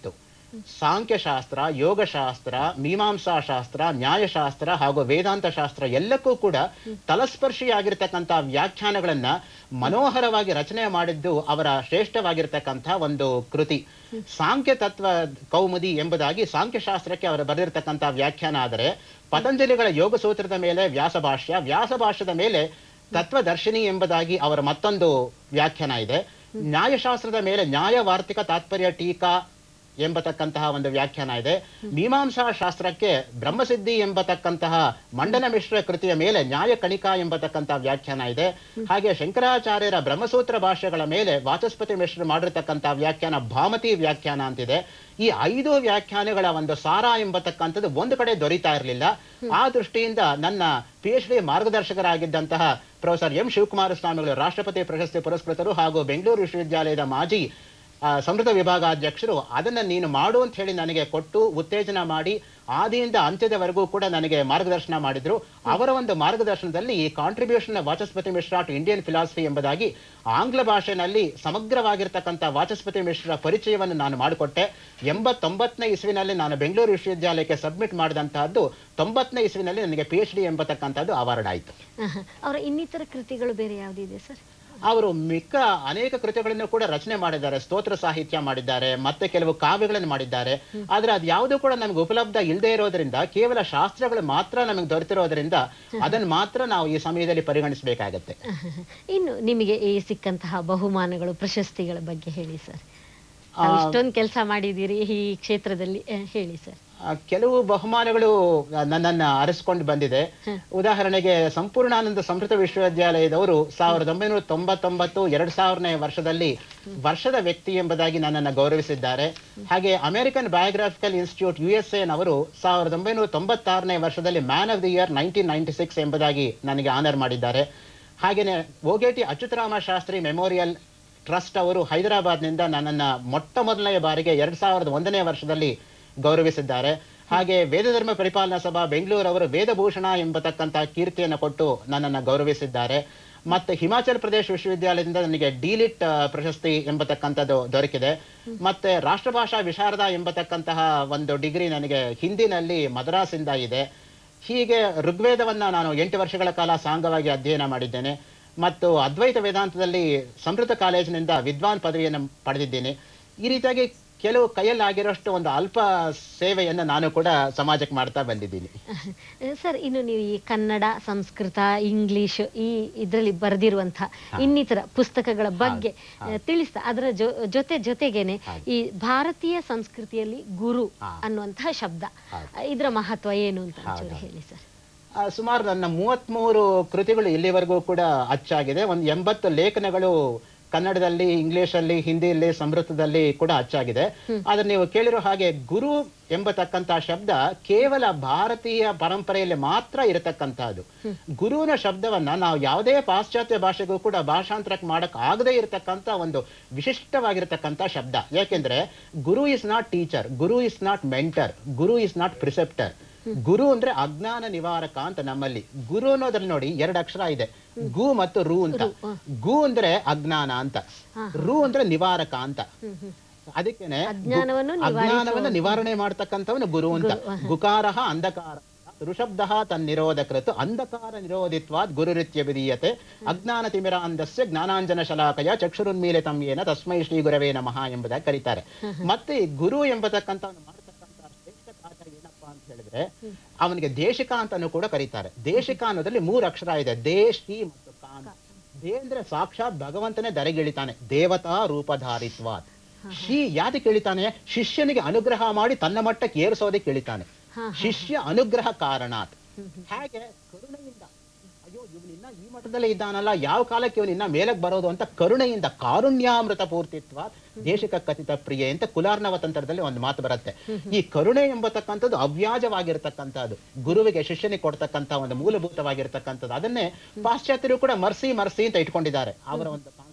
ಸಾಂಖ್ಯಶಾಸ್ತ್ರ ಯೋಗಶಾಸ್ತ್ರ ಮೀಮಾಂಸಾ ಶಾಸ್ತ್ರ ನ್ಯಾಯಶಾಸ್ತ್ರ ಹಾಗೂ ವೇದಾಂತ ಶಾಸ್ತ್ರ ಎಲ್ಲಕ್ಕೂ ಕೂಡ ತಲಸ್ಪರ್ಶಿಯಾಗಿರ್ತಕ್ಕಂಥ ವ್ಯಾಖ್ಯಾನಗಳನ್ನ ಮನೋಹರವಾಗಿ ರಚನೆ ಮಾಡಿದ್ದು ಅವರ ಶ್ರೇಷ್ಠವಾಗಿರ್ತಕ್ಕಂಥ ಒಂದು ಕೃತಿ ಸಾಂಖ್ಯ ತತ್ವ ಕೌಮುದಿ ಎಂಬುದಾಗಿ ಸಾಂಖ್ಯಶಾಸ್ತ್ರಕ್ಕೆ ಅವರು ಬರೆದಿರ್ತಕ್ಕಂಥ ವ್ಯಾಖ್ಯಾನ ಆದರೆ ಪತಂಜಲಿಗಳ ಯೋಗ ಸೂತ್ರದ ಮೇಲೆ ವ್ಯಾಸಭಾಷ್ಯ ವ್ಯಾಸಭಾಷ್ಯದ ಮೇಲೆ ತತ್ವದರ್ಶಿನಿ ಎಂಬುದಾಗಿ ಅವರ ಮತ್ತೊಂದು ವ್ಯಾಖ್ಯಾನ ಇದೆ ನ್ಯಾಯಶಾಸ್ತ್ರದ ಮೇಲೆ ನ್ಯಾಯವಾರ್ತಿಕ ತಾತ್ಪರ್ಯ ಟೀಕಾ ಎಂಬತಕ್ಕಂತಹ ಒಂದು ವ್ಯಾಖ್ಯಾನ ಇದೆ ಮೀಮಾಂಸಾ ಶಾಸ್ತ್ರಕ್ಕೆ ಬ್ರಹ್ಮಸಿದ್ಧಿ ಎಂಬತಕ್ಕಂತಹ ಮಂಡನ ಮಿಶ್ರ ಕೃತಿಯ ಮೇಲೆ ನ್ಯಾಯ ಕಣಿಕಾ ಎಂಬತಕ್ಕಂತಹ ವ್ಯಾಖ್ಯಾನ ಇದೆ ಹಾಗೆ ಶಂಕರಾಚಾರ್ಯರ ಬ್ರಹ್ಮಸೂತ್ರ ಭಾಷೆಗಳ ಮೇಲೆ ವಾಚಸ್ಪತಿ ಮಿಶ್ರ ಮಾಡಿರ್ತಕ್ಕಂತಹ ವ್ಯಾಖ್ಯಾನ ಭಾಮತಿ ವ್ಯಾಖ್ಯಾನ ಅಂತಿದೆ ಈ ಐದು ವ್ಯಾಖ್ಯಾನಗಳ ಒಂದು ಸಾರ ಎಂಬತಕ್ಕಂಥದ್ದು ಒಂದು ಕಡೆ ದೊರೀತಾ ಇರಲಿಲ್ಲ ಆ ದೃಷ್ಟಿಯಿಂದ ನನ್ನ ಪಿ ಎಚ್ ಡಿ ಮಾರ್ಗದರ್ಶಕರಾಗಿದ್ದಂತಹ ಪ್ರೊಫೆಸರ್ ಎಂ ಶಿವಕುಮಾರ ಸ್ವಾಮಿಗಳು ರಾಷ್ಟ್ರಪತಿ ಪ್ರಶಸ್ತಿ ಪುರಸ್ಕೃತರು ಹಾಗೂ ಬೆಂಗಳೂರು ವಿಶ್ವವಿದ್ಯಾಲಯದ ಮಾಜಿ ಆ, ಸಮೃದ್ಧ ವಿಭಾಗಾಧ್ಯಕ್ಷರು ಅದನ್ನ ನೀನು ಮಾಡು ಅಂತ ಹೇಳಿ ನನಗೆ ಕೊಟ್ಟು ಉತ್ತೇಜನ ಮಾಡಿ ಆದಿಯಿಂದ ಅಂತ್ಯದವರೆಗೂ ಕೂಡ ನನಗೆ ಮಾರ್ಗದರ್ಶನ ಮಾಡಿದ್ರು ಅವರ ಒಂದು ಮಾರ್ಗದರ್ಶನದಲ್ಲಿ ಈ contribution Vachaspati Mishra to Indian philosophy ಎಂಬುದಾಗಿ ಆಂಗ್ಲ ಭಾಷೆನಲ್ಲಿ ಸಮಗ್ರವಾಗಿರ್ತಕ್ಕಂಥ ವಾಚಸ್ಪತಿ ಮಿಶ್ರ ಪರಿಚಯವನ್ನು ನಾನು ಮಾಡಿಕೊಟ್ಟೆ ಎಂಬತ್ತೊಂಬತ್ತನೇ ಇಸ್ವಿನಲ್ಲಿ ನಾನು ಬೆಂಗಳೂರು ವಿಶ್ವವಿದ್ಯಾಲಯಕ್ಕೆ ಸಬ್ಮಿಟ್ ಮಾಡಿದಂತಹದ್ದು ತೊಂಬತ್ತನೇ ಇಸ್ವಿನಲ್ಲಿ ನನಗೆ ಪಿ ಎಚ್ ಡಿ ಎಂಬತಕ್ಕಂಥದ್ದು ಅವಾರ್ಡ್ ಆಯಿತು ಆಹಾ. ಅವರ ಇನ್ನಿತರ ಕೃತಿಗಳು ಬೇರೆ ಯಾವುದಿದೆ ಸರ್ ಅವರು ಮಿಕ್ಕ ಅನೇಕ ಕೃತಿಗಳನ್ನು ಕೂಡ ರಚನೆ ಮಾಡಿದ್ದಾರೆ ಸ್ತೋತ್ರ ಸಾಹಿತ್ಯ ಮಾಡಿದ್ದಾರೆ ಮತ್ತೆ ಕೆಲವು ಕಾವ್ಯಗಳನ್ನು ಮಾಡಿದ್ದಾರೆ ಆದ್ರೆ ಅದು ಯಾವುದು ಕೂಡ ನಮಗೆ ಉಪಲಬ್ಧ ಇಲ್ಲದೆ ಇರೋದ್ರಿಂದ ಕೇವಲ ಶಾಸ್ತ್ರಗಳು ಮಾತ್ರ ನಮಗೆ ದೊರೆತಿರೋದ್ರಿಂದ ಅದನ್ನು ಮಾತ್ರ ನಾವು ಈ ಸಮಯದಲ್ಲಿ ಪರಿಗಣಿಸಬೇಕಾಗತ್ತೆ ಆಹಾ. ಇನ್ನು ನಿಮಗೆ ಈ ಸಿಕ್ಕಂತಹ ಬಹುಮಾನಗಳು ಪ್ರಶಸ್ತಿಗಳ ಬಗ್ಗೆ ಹೇಳಿ ಸರ್ ಆ, ಇಷ್ಟೊಂದು ಕೆಲಸ ಮಾಡಿದ್ದೀರಿ ಈ ಕ್ಷೇತ್ರದಲ್ಲಿ ಆ, ಹೇಳಿ ಸರ್ ಆ, ಕೆಲವು ಬಹುಮಾನಗಳು ನನ್ನನ್ನ ಅರಸ್ಕೊಂಡು ಬಂದಿದೆ ಉದಾಹರಣೆಗೆ ಸಂಪೂರ್ಣಾನಂದ ಸಮೃದ್ಧ ವಿಶ್ವವಿದ್ಯಾಲಯದವರು ಸಾವಿರದ ಒಂಬೈನೂರ ತೊಂಬತ್ತೊಂಬತ್ತು ಎರಡ್ ಸಾವಿರನೇ ವರ್ಷದಲ್ಲಿ ವರ್ಷದ ವ್ಯಕ್ತಿ ಎಂಬುದಾಗಿ ನನ್ನನ್ನು ಗೌರವಿಸಿದ್ದಾರೆ ಹಾಗೆ American biographical institute U S ಎನವರು ಸಾವಿರದ ಒಂಬೈನೂರ ತೊಂಬತ್ತಾರನೇ ವರ್ಷದಲ್ಲಿ man of the year nineteen ninety six ಎಂಬುದಾಗಿ ನನಗೆ ಆನರ್ ಮಾಡಿದ್ದಾರೆ ಹಾಗೇನೆ ಓಗೇಟಿ ಅಚ್ಯುತರಾಮ ಶಾಸ್ತ್ರಿ ಮೆಮೋರಿಯಲ್ ಟ್ರಸ್ಟ್ ಅವರು ಹೈದರಾಬಾದ್ನಿಂದ ನನ್ನನ್ನ ಮೊಟ್ಟ ಮೊದಲನೆಯ ಬಾರಿಗೆ ಎರಡ್ ಸಾವಿರದ ಒಂದನೇ ವರ್ಷದಲ್ಲಿ ಗೌರವಿಸಿದ್ದಾರೆ ಹಾಗೆ ವೇದಧರ್ಮ ಪರಿಪಾಲನಾ ಸಭಾ ಬೆಂಗಳೂರವರು ವೇದಭೂಷಣ ಎಂಬತಕ್ಕಂತಹ ಕೀರ್ತಿಯನ್ನು ಕೊಟ್ಟು ನನ್ನನ್ನು ಗೌರವಿಸಿದ್ದಾರೆ ಮತ್ತೆ ಹಿಮಾಚಲ ಪ್ರದೇಶ ವಿಶ್ವವಿದ್ಯಾಲಯದಿಂದ ನನಗೆ ಡಿಲಿಟ್ ಪ್ರಶಸ್ತಿ ಎಂಬತಕ್ಕಂಥದ್ದು ದೊರಕಿದೆ ಮತ್ತೆ ರಾಷ್ಟ್ರಭಾಷಾ ವಿಶಾರದ ಎಂಬತಕ್ಕಂತಹ ಒಂದು ಡಿಗ್ರಿ ನನಗೆ ಹಿಂದಿನಲ್ಲಿ ಮದ್ರಾಸಿಂದ ಇದೆ ಹೀಗೆ ಋಗ್ವೇದವನ್ನ ನಾನು ಎಂಟು ವರ್ಷಗಳ ಕಾಲ ಸಾಂಗವಾಗಿ ಅಧ್ಯಯನ ಮಾಡಿದ್ದೇನೆ ಮತ್ತು ಅದ್ವೈತ ವೇದಾಂತದಲ್ಲಿ ಸಮೃದ್ಧ ಕಾಲೇಜಿನಿಂದ ವಿದ್ವಾನ್ ಪದವಿಯನ್ನು ಪಡೆದಿದ್ದೇನೆ ಈ ರೀತಿಯಾಗಿ ಕೆಲವು ಕೈಯಲ್ಲಾಗಿರೋಷ್ಟು ಒಂದು ಅಲ್ಪ ಸೇವೆಯನ್ನು ನಾನು ಕೂಡ ಸಮಾಜಕ್ಕೆ ಮಾಡ್ತಾ ಬಂದಿದ್ದೀನಿ ಆಹಾ. ಸರ್ ಇನ್ನು ನೀವು ಈ ಕನ್ನಡ ಸಂಸ್ಕೃತ ಇಂಗ್ಲಿಷ್ ಈ ಇದರಲ್ಲಿ ಬರೆದಿರುವಂತಹ ಇನ್ನಿತರ ಪುಸ್ತಕಗಳ ಬಗ್ಗೆ ಆ, ತಿಳಿಸ್ತಾ ಅದರ ಜೊ ಜೊತೆ ಜೊತೆಗೇನೆ ಈ ಭಾರತೀಯ ಸಂಸ್ಕೃತಿಯಲ್ಲಿ ಗುರು ಹಾ. ಅನ್ನುವಂತಹ ಶಬ್ದ ಹೌದು. ಆ, ಇದರ ಮಹತ್ವ ಏನು ಅಂತ ಒಂಚೂರು ಹೇಳಿ ಸರ್ ಆ, ಸುಮಾರು ನನ್ನ ಮೂವತ್ಮೂರು ಕೃತಿಗಳು ಇಲ್ಲಿವರೆಗೂ ಕೂಡ ಅಚ್ಚಾಗಿದೆ ಒಂದು ಎಂಬತ್ತು ಲೇಖನಗಳು ಕನ್ನಡದಲ್ಲಿ ಇಂಗ್ಲಿಷಲ್ಲಿ ಹಿಂದಿಯಲ್ಲಿ ಸಂಸ್ಕೃತದಲ್ಲಿ ಕೂಡ ಅಚ್ಚಾಗಿದೆ ಆದ್ರೆ ನೀವು ಕೇಳಿರೋ ಹಾಗೆ ಗುರು ಎಂಬತಕ್ಕಂತ ಶಬ್ದ ಕೇವಲ ಭಾರತೀಯ ಪರಂಪರೆಯಲ್ಲಿ ಮಾತ್ರ ಇರತಕ್ಕಂತಹದ್ದು ಗುರುವಿನ ಶಬ್ದವನ್ನ ನಾವು ಯಾವುದೇ ಪಾಶ್ಚಾತ್ಯ ಭಾಷೆಗೂ ಕೂಡ ಭಾಷಾಂತರಕ್ಕೆ ಮಾಡಕ್ ಆಗದೇ ಇರತಕ್ಕಂತ ಒಂದು ವಿಶಿಷ್ಟವಾಗಿರತಕ್ಕಂತ ಶಬ್ದ ಯಾಕೆಂದ್ರೆ guru is not teacher guru is not mentor guru is not preceptor guru ಅಂದ್ರೆ ಅಜ್ಞಾನ ನಿವಾರಕ ಅಂತ ನಮ್ಮಲ್ಲಿ ಗುರು ಅನ್ನೋದ್ರಲ್ಲಿ ನೋಡಿ ಎರಡು ಅಕ್ಷರ ಇದೆ ಗು ಮತ್ತು ರು ಅಂತ ಗು ಅಂದ್ರೆ ಅಜ್ಞಾನ ಅಂತ ರು ಅಂದ್ರೆ ನಿವಾರಕ ಅಂತ ಅದಕ್ಕೇನೆ ಗು- ಅಜ್ಞಾನವನ್ನು ಅಜ್ಞಾನವನ್ನ ನಿವಾರಣೆ ಮಾಡ್ತಕ್ಕಂಥವನು ಗುರು ಅಂತ ಗುಕಾರ ಅಂಧಕಾರ ಋಷಬ್ದ ತನ್ನಿರೋಧಕೃತ್ ಅಂಧಕಾರ ನಿರೋಧಿತ್ವಾದ್ ಗುರುರಿತ್ಯ ವಿಧೀಯತೆ ಅಜ್ಞಾನ ತಿಮಿರಾಂಧಸ್ಯ ಜ್ಞಾನಾಂಜನ ಶಲಾಕಯ ಚಕ್ಷುರುನ್ಮೀಲಿತಂ ಏನ ತಸ್ಮೈ ಶ್ರೀ ಗುರವೇ ನಮಃ ಎಂಬುದಾಗಿ ಕರೀತಾರೆ ಮತ್ತೆ ಈ ಗುರು ಎಂಬತಕ್ಕಂಥವನು ಮಾಡತಕ್ಕಂಥ ಶ್ರೇಷ್ಠ ಕಾರ್ಯ ಏನಪ್ಪಾ ಅಂತ ಹೇಳಿದ್ರೆ ಅವನಿಗೆ ದೇಶಿಕ ಅಂತಾನು ಕೂಡ ಕರೀತಾರೆ ದೇಶಿಕ ಅನ್ನೋದ್ರಲ್ಲಿ ಮೂರು ಅಕ್ಷರ ಇದೆ ದೇಶಿ ಮತ್ತು ಕಾನ್ ದೇ ಅಂದ್ರೆ ಸಾಕ್ಷಾತ್ ಭಗವಂತನೇ ಧರೆಗಿಳಿತಾನೆ ದೇವತಾ ರೂಪಧಾರಿತ್ವಾತ್ ಶಿ ಯಾದಕ್ಕೆ ಇಳಿತಾನೆ ಶಿಷ್ಯನಿಗೆ ಅನುಗ್ರಹ ಮಾಡಿ ತನ್ನ ಮಟ್ಟಕ್ಕೆ ಏರಿಸೋದಕ್ಕೆ ಇಳಿತಾನೆ ಶಿಷ್ಯ ಅನುಗ್ರಹ ಕಾರಣಾತ್ ಹಾಗೆ ಕರುಣೆಯಿಂದ ಅಯ್ಯೋ ಇವನಿನ್ನ ಈ ಮಟ್ಟದಲ್ಲೇ ಇದ್ದಾನಲ್ಲ ಯಾವ ಕಾಲಕ್ಕೆ ಇವನಿನ್ನ ಮೇಲಕ್ಕೆ ಬರೋದು ಅಂತ ಕರುಣೆಯಿಂದ ಕಾರುಣ್ಯಾಮೃತ ಪೂರ್ತಿತ್ವ ದೇಶಿಕ ಕಥಿತ ಪ್ರಿಯೆ ಅಂತ ಕುಲಾರ್ನವ ತಂತ್ರದಲ್ಲಿ ಒಂದು ಮಾತು ಬರುತ್ತೆ ಈ ಕರುಣೆ ಎಂಬತಕ್ಕಂಥದ್ದು ಅವ್ಯಾಜವಾಗಿರ್ತಕ್ಕಂಥದ್ದು ಗುರುವಿಗೆ ಶಿಷ್ಯನಿಗೆ ಕೊಡ್ತಕ್ಕಂಥ ಒಂದು ಮೂಲಭೂತವಾಗಿರ್ತಕ್ಕಂಥದ್ದು ಅದನ್ನೇ ಪಾಶ್ಚಾತ್ಯರು ಕೂಡ ಮರ್ಸಿ ಮರ್ಸಿ ಅಂತ ಇಟ್ಕೊಂಡಿದ್ದಾರೆ ಅವರ ಒಂದು ಕಾನ್ಸೆಪ್ಟ್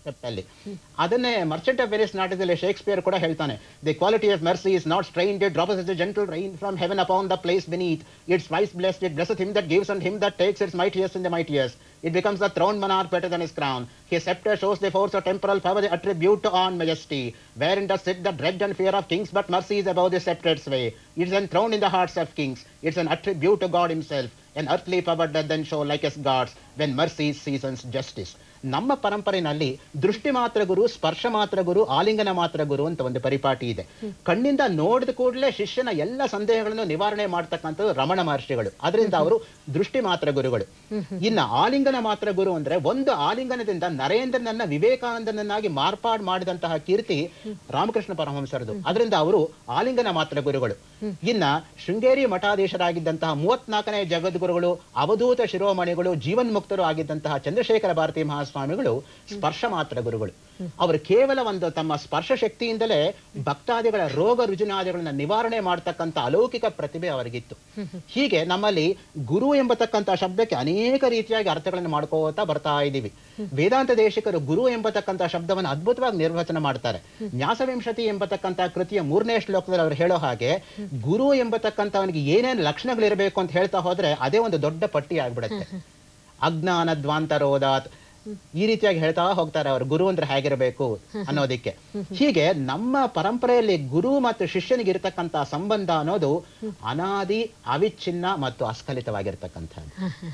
ಕಾನ್ಸೆಪ್ಟ್ ಅಲ್ಲಿ ಅದನ್ನೇ ಮರ್ಚೆಂಟ್ ಆಫ್ ವೆನಿಸ್ ನಾಟಕದಲ್ಲಿ ಶೇಕ್ಸ್ಪಿಯರ್ ಕೂಡ ಹೇಳ್ತಾನೆ the quality of mercy is not strain it drops is gentle rain from heaven upon the place beneath it's twice blessed it blesses him that gives and him that takes it's mightiest in the mightiest It becomes the throne monarch better than his crown. His scepter shows the force of temporal power, the attribute on majesty. Wherein does sit the dread and fear of kings, but mercy is above the sceptre's way. It is enthroned in the hearts of kings. It's an attribute to God himself. An earthly power does then show like as gods when mercy seasons justice. ನಮ್ಮ ಪರಂಪರೆಯಲ್ಲಿ ದೃಷ್ಟಿ ಮಾತ್ರ ಗುರು ಸ್ಪರ್ಶ ಮಾತ್ರ ಗುರು ಆಲಿಂಗನ ಮಾತ್ರ ಗುರು ಅಂತ ಒಂದು ಪರಿಪಾಟಿ ಇದೆ ಕಣ್ಣಿಂದ ನೋಡಿದ ಕೂಡಲೇ ಶಿಷ್ಯನ ಎಲ್ಲ ಸಂದೇಹಗಳನ್ನು ನಿವಾರಣೆ ಮಾಡ್ತಕ್ಕಂಥದ್ದು ರಮಣ ಮಹರ್ಷಿಗಳು ಅದರಿಂದ ಅವರು ದೃಷ್ಟಿ ಮಾತ್ರ ಗುರುಗಳು ಇನ್ನ ಆಲಿಂಗನ ಮಾತ್ರ ಗುರು ಅಂದ್ರೆ ಒಂದು ಆಲಿಂಗನದಿಂದ ನರೇಂದ್ರನನ್ನ ವಿವೇಕಾನಂದನನ್ನಾಗಿ ಮಾರ್ಪಾಡು ಮಾಡಿದಂತಹ ಕೀರ್ತಿ ರಾಮಕೃಷ್ಣ ಪರಮಹಂಸರದು ಅದರಿಂದ ಅವರು ಆಲಿಂಗನ ಮಾತ್ರ ಗುರುಗಳು ಇನ್ನ ಶೃಂಗೇರಿ ಮಠಾಧೀಶರಾಗಿದ್ದಂತಹ ಮೂವತ್ನಾಲ್ಕನೇ ಜಗದ್ಗುರುಗಳು ಅವಧೂತ ಶಿರೋಮಣಿಗಳು ಜೀವನ್ಮುಕ್ತರು ಆಗಿದ್ದಂತಹ ಚಂದ್ರಶೇಖರ ಭಾರತಿ ಮಹಾಸ್ವಾಮಿಗಳು ಸ್ಪರ್ಶ ಮಾತ್ರ ಗುರುಗಳು ಅವರು ಕೇವಲ ಒಂದು ತಮ್ಮ ಸ್ಪರ್ಶ ಶಕ್ತಿಯಿಂದಲೇ ಭಕ್ತಾದಿಗಳ ರೋಗ ರುಜಿನಾದಿಗಳನ್ನ ನಿವಾರಣೆ ಮಾಡತಕ್ಕಂಥ ಅಲೌಕಿಕ ಪ್ರತಿಭೆ ಅವರಿಗಿತ್ತು ಹೀಗೆ ನಮ್ಮಲ್ಲಿ ಗುರು ಎಂಬತಕ್ಕಂಥ ಶಬ್ದಕ್ಕೆ ಅನೇಕ ರೀತಿಯಾಗಿ ಅರ್ಥಗಳನ್ನು ಮಾಡ್ಕೋತಾ ಬರ್ತಾ ಇದ್ದೀವಿ ವೇದಾಂತ ದೇಶಿಕರು ಗುರು ಎಂಬತಕ್ಕಂಥ ಶಬ್ದವನ್ನು ಅದ್ಭುತವಾಗಿ ನಿರ್ವಚನ ಮಾಡ್ತಾರೆ ನ್ಯಾಸವಿಂಶತಿ ಎಂಬತಕ್ಕಂಥ ಕೃತಿಯ ಮೂರನೇ ಶ್ಲೋಕದಲ್ಲಿ ಅವರು ಹೇಳೋ ಹಾಗೆ ಗುರು ಎಂಬತಕ್ಕಂಥವನಿಗೆ ಏನೇನು ಲಕ್ಷಣಗಳಿರಬೇಕು ಅಂತ ಹೇಳ್ತಾ ಹೋದ್ರೆ ಅದೇ ಒಂದು ದೊಡ್ಡ ಪಟ್ಟಿ ಆಗ್ಬಿಡುತ್ತೆ ಅಜ್ಞಾನ ದ್ವಾಂತರೋದಾತ್ ಈ ರೀತಿಯಾಗಿ ಹೇಳ್ತಾ ಹೋಗ್ತಾರೆ ಅವರು ಗುರು ಅಂದ್ರೆ ಹೇಗಿರಬೇಕು ಅನ್ನೋದಿಕ್ಕೆ ಹೀಗೆ ನಮ್ಮ ಪರಂಪರೆಯಲ್ಲಿ ಗುರು ಮತ್ತು ಶಿಷ್ಯನಿಗೆ ಇರತಕ್ಕಂತ ಸಂಬಂಧ ಅನ್ನೋದು ಅನಾದಿ ಅವಿಚ್ಛಿನ್ನ ಮತ್ತು ಅಸ್ಖಲಿತವಾಗಿರ್ತಕ್ಕಂಥದ್ದು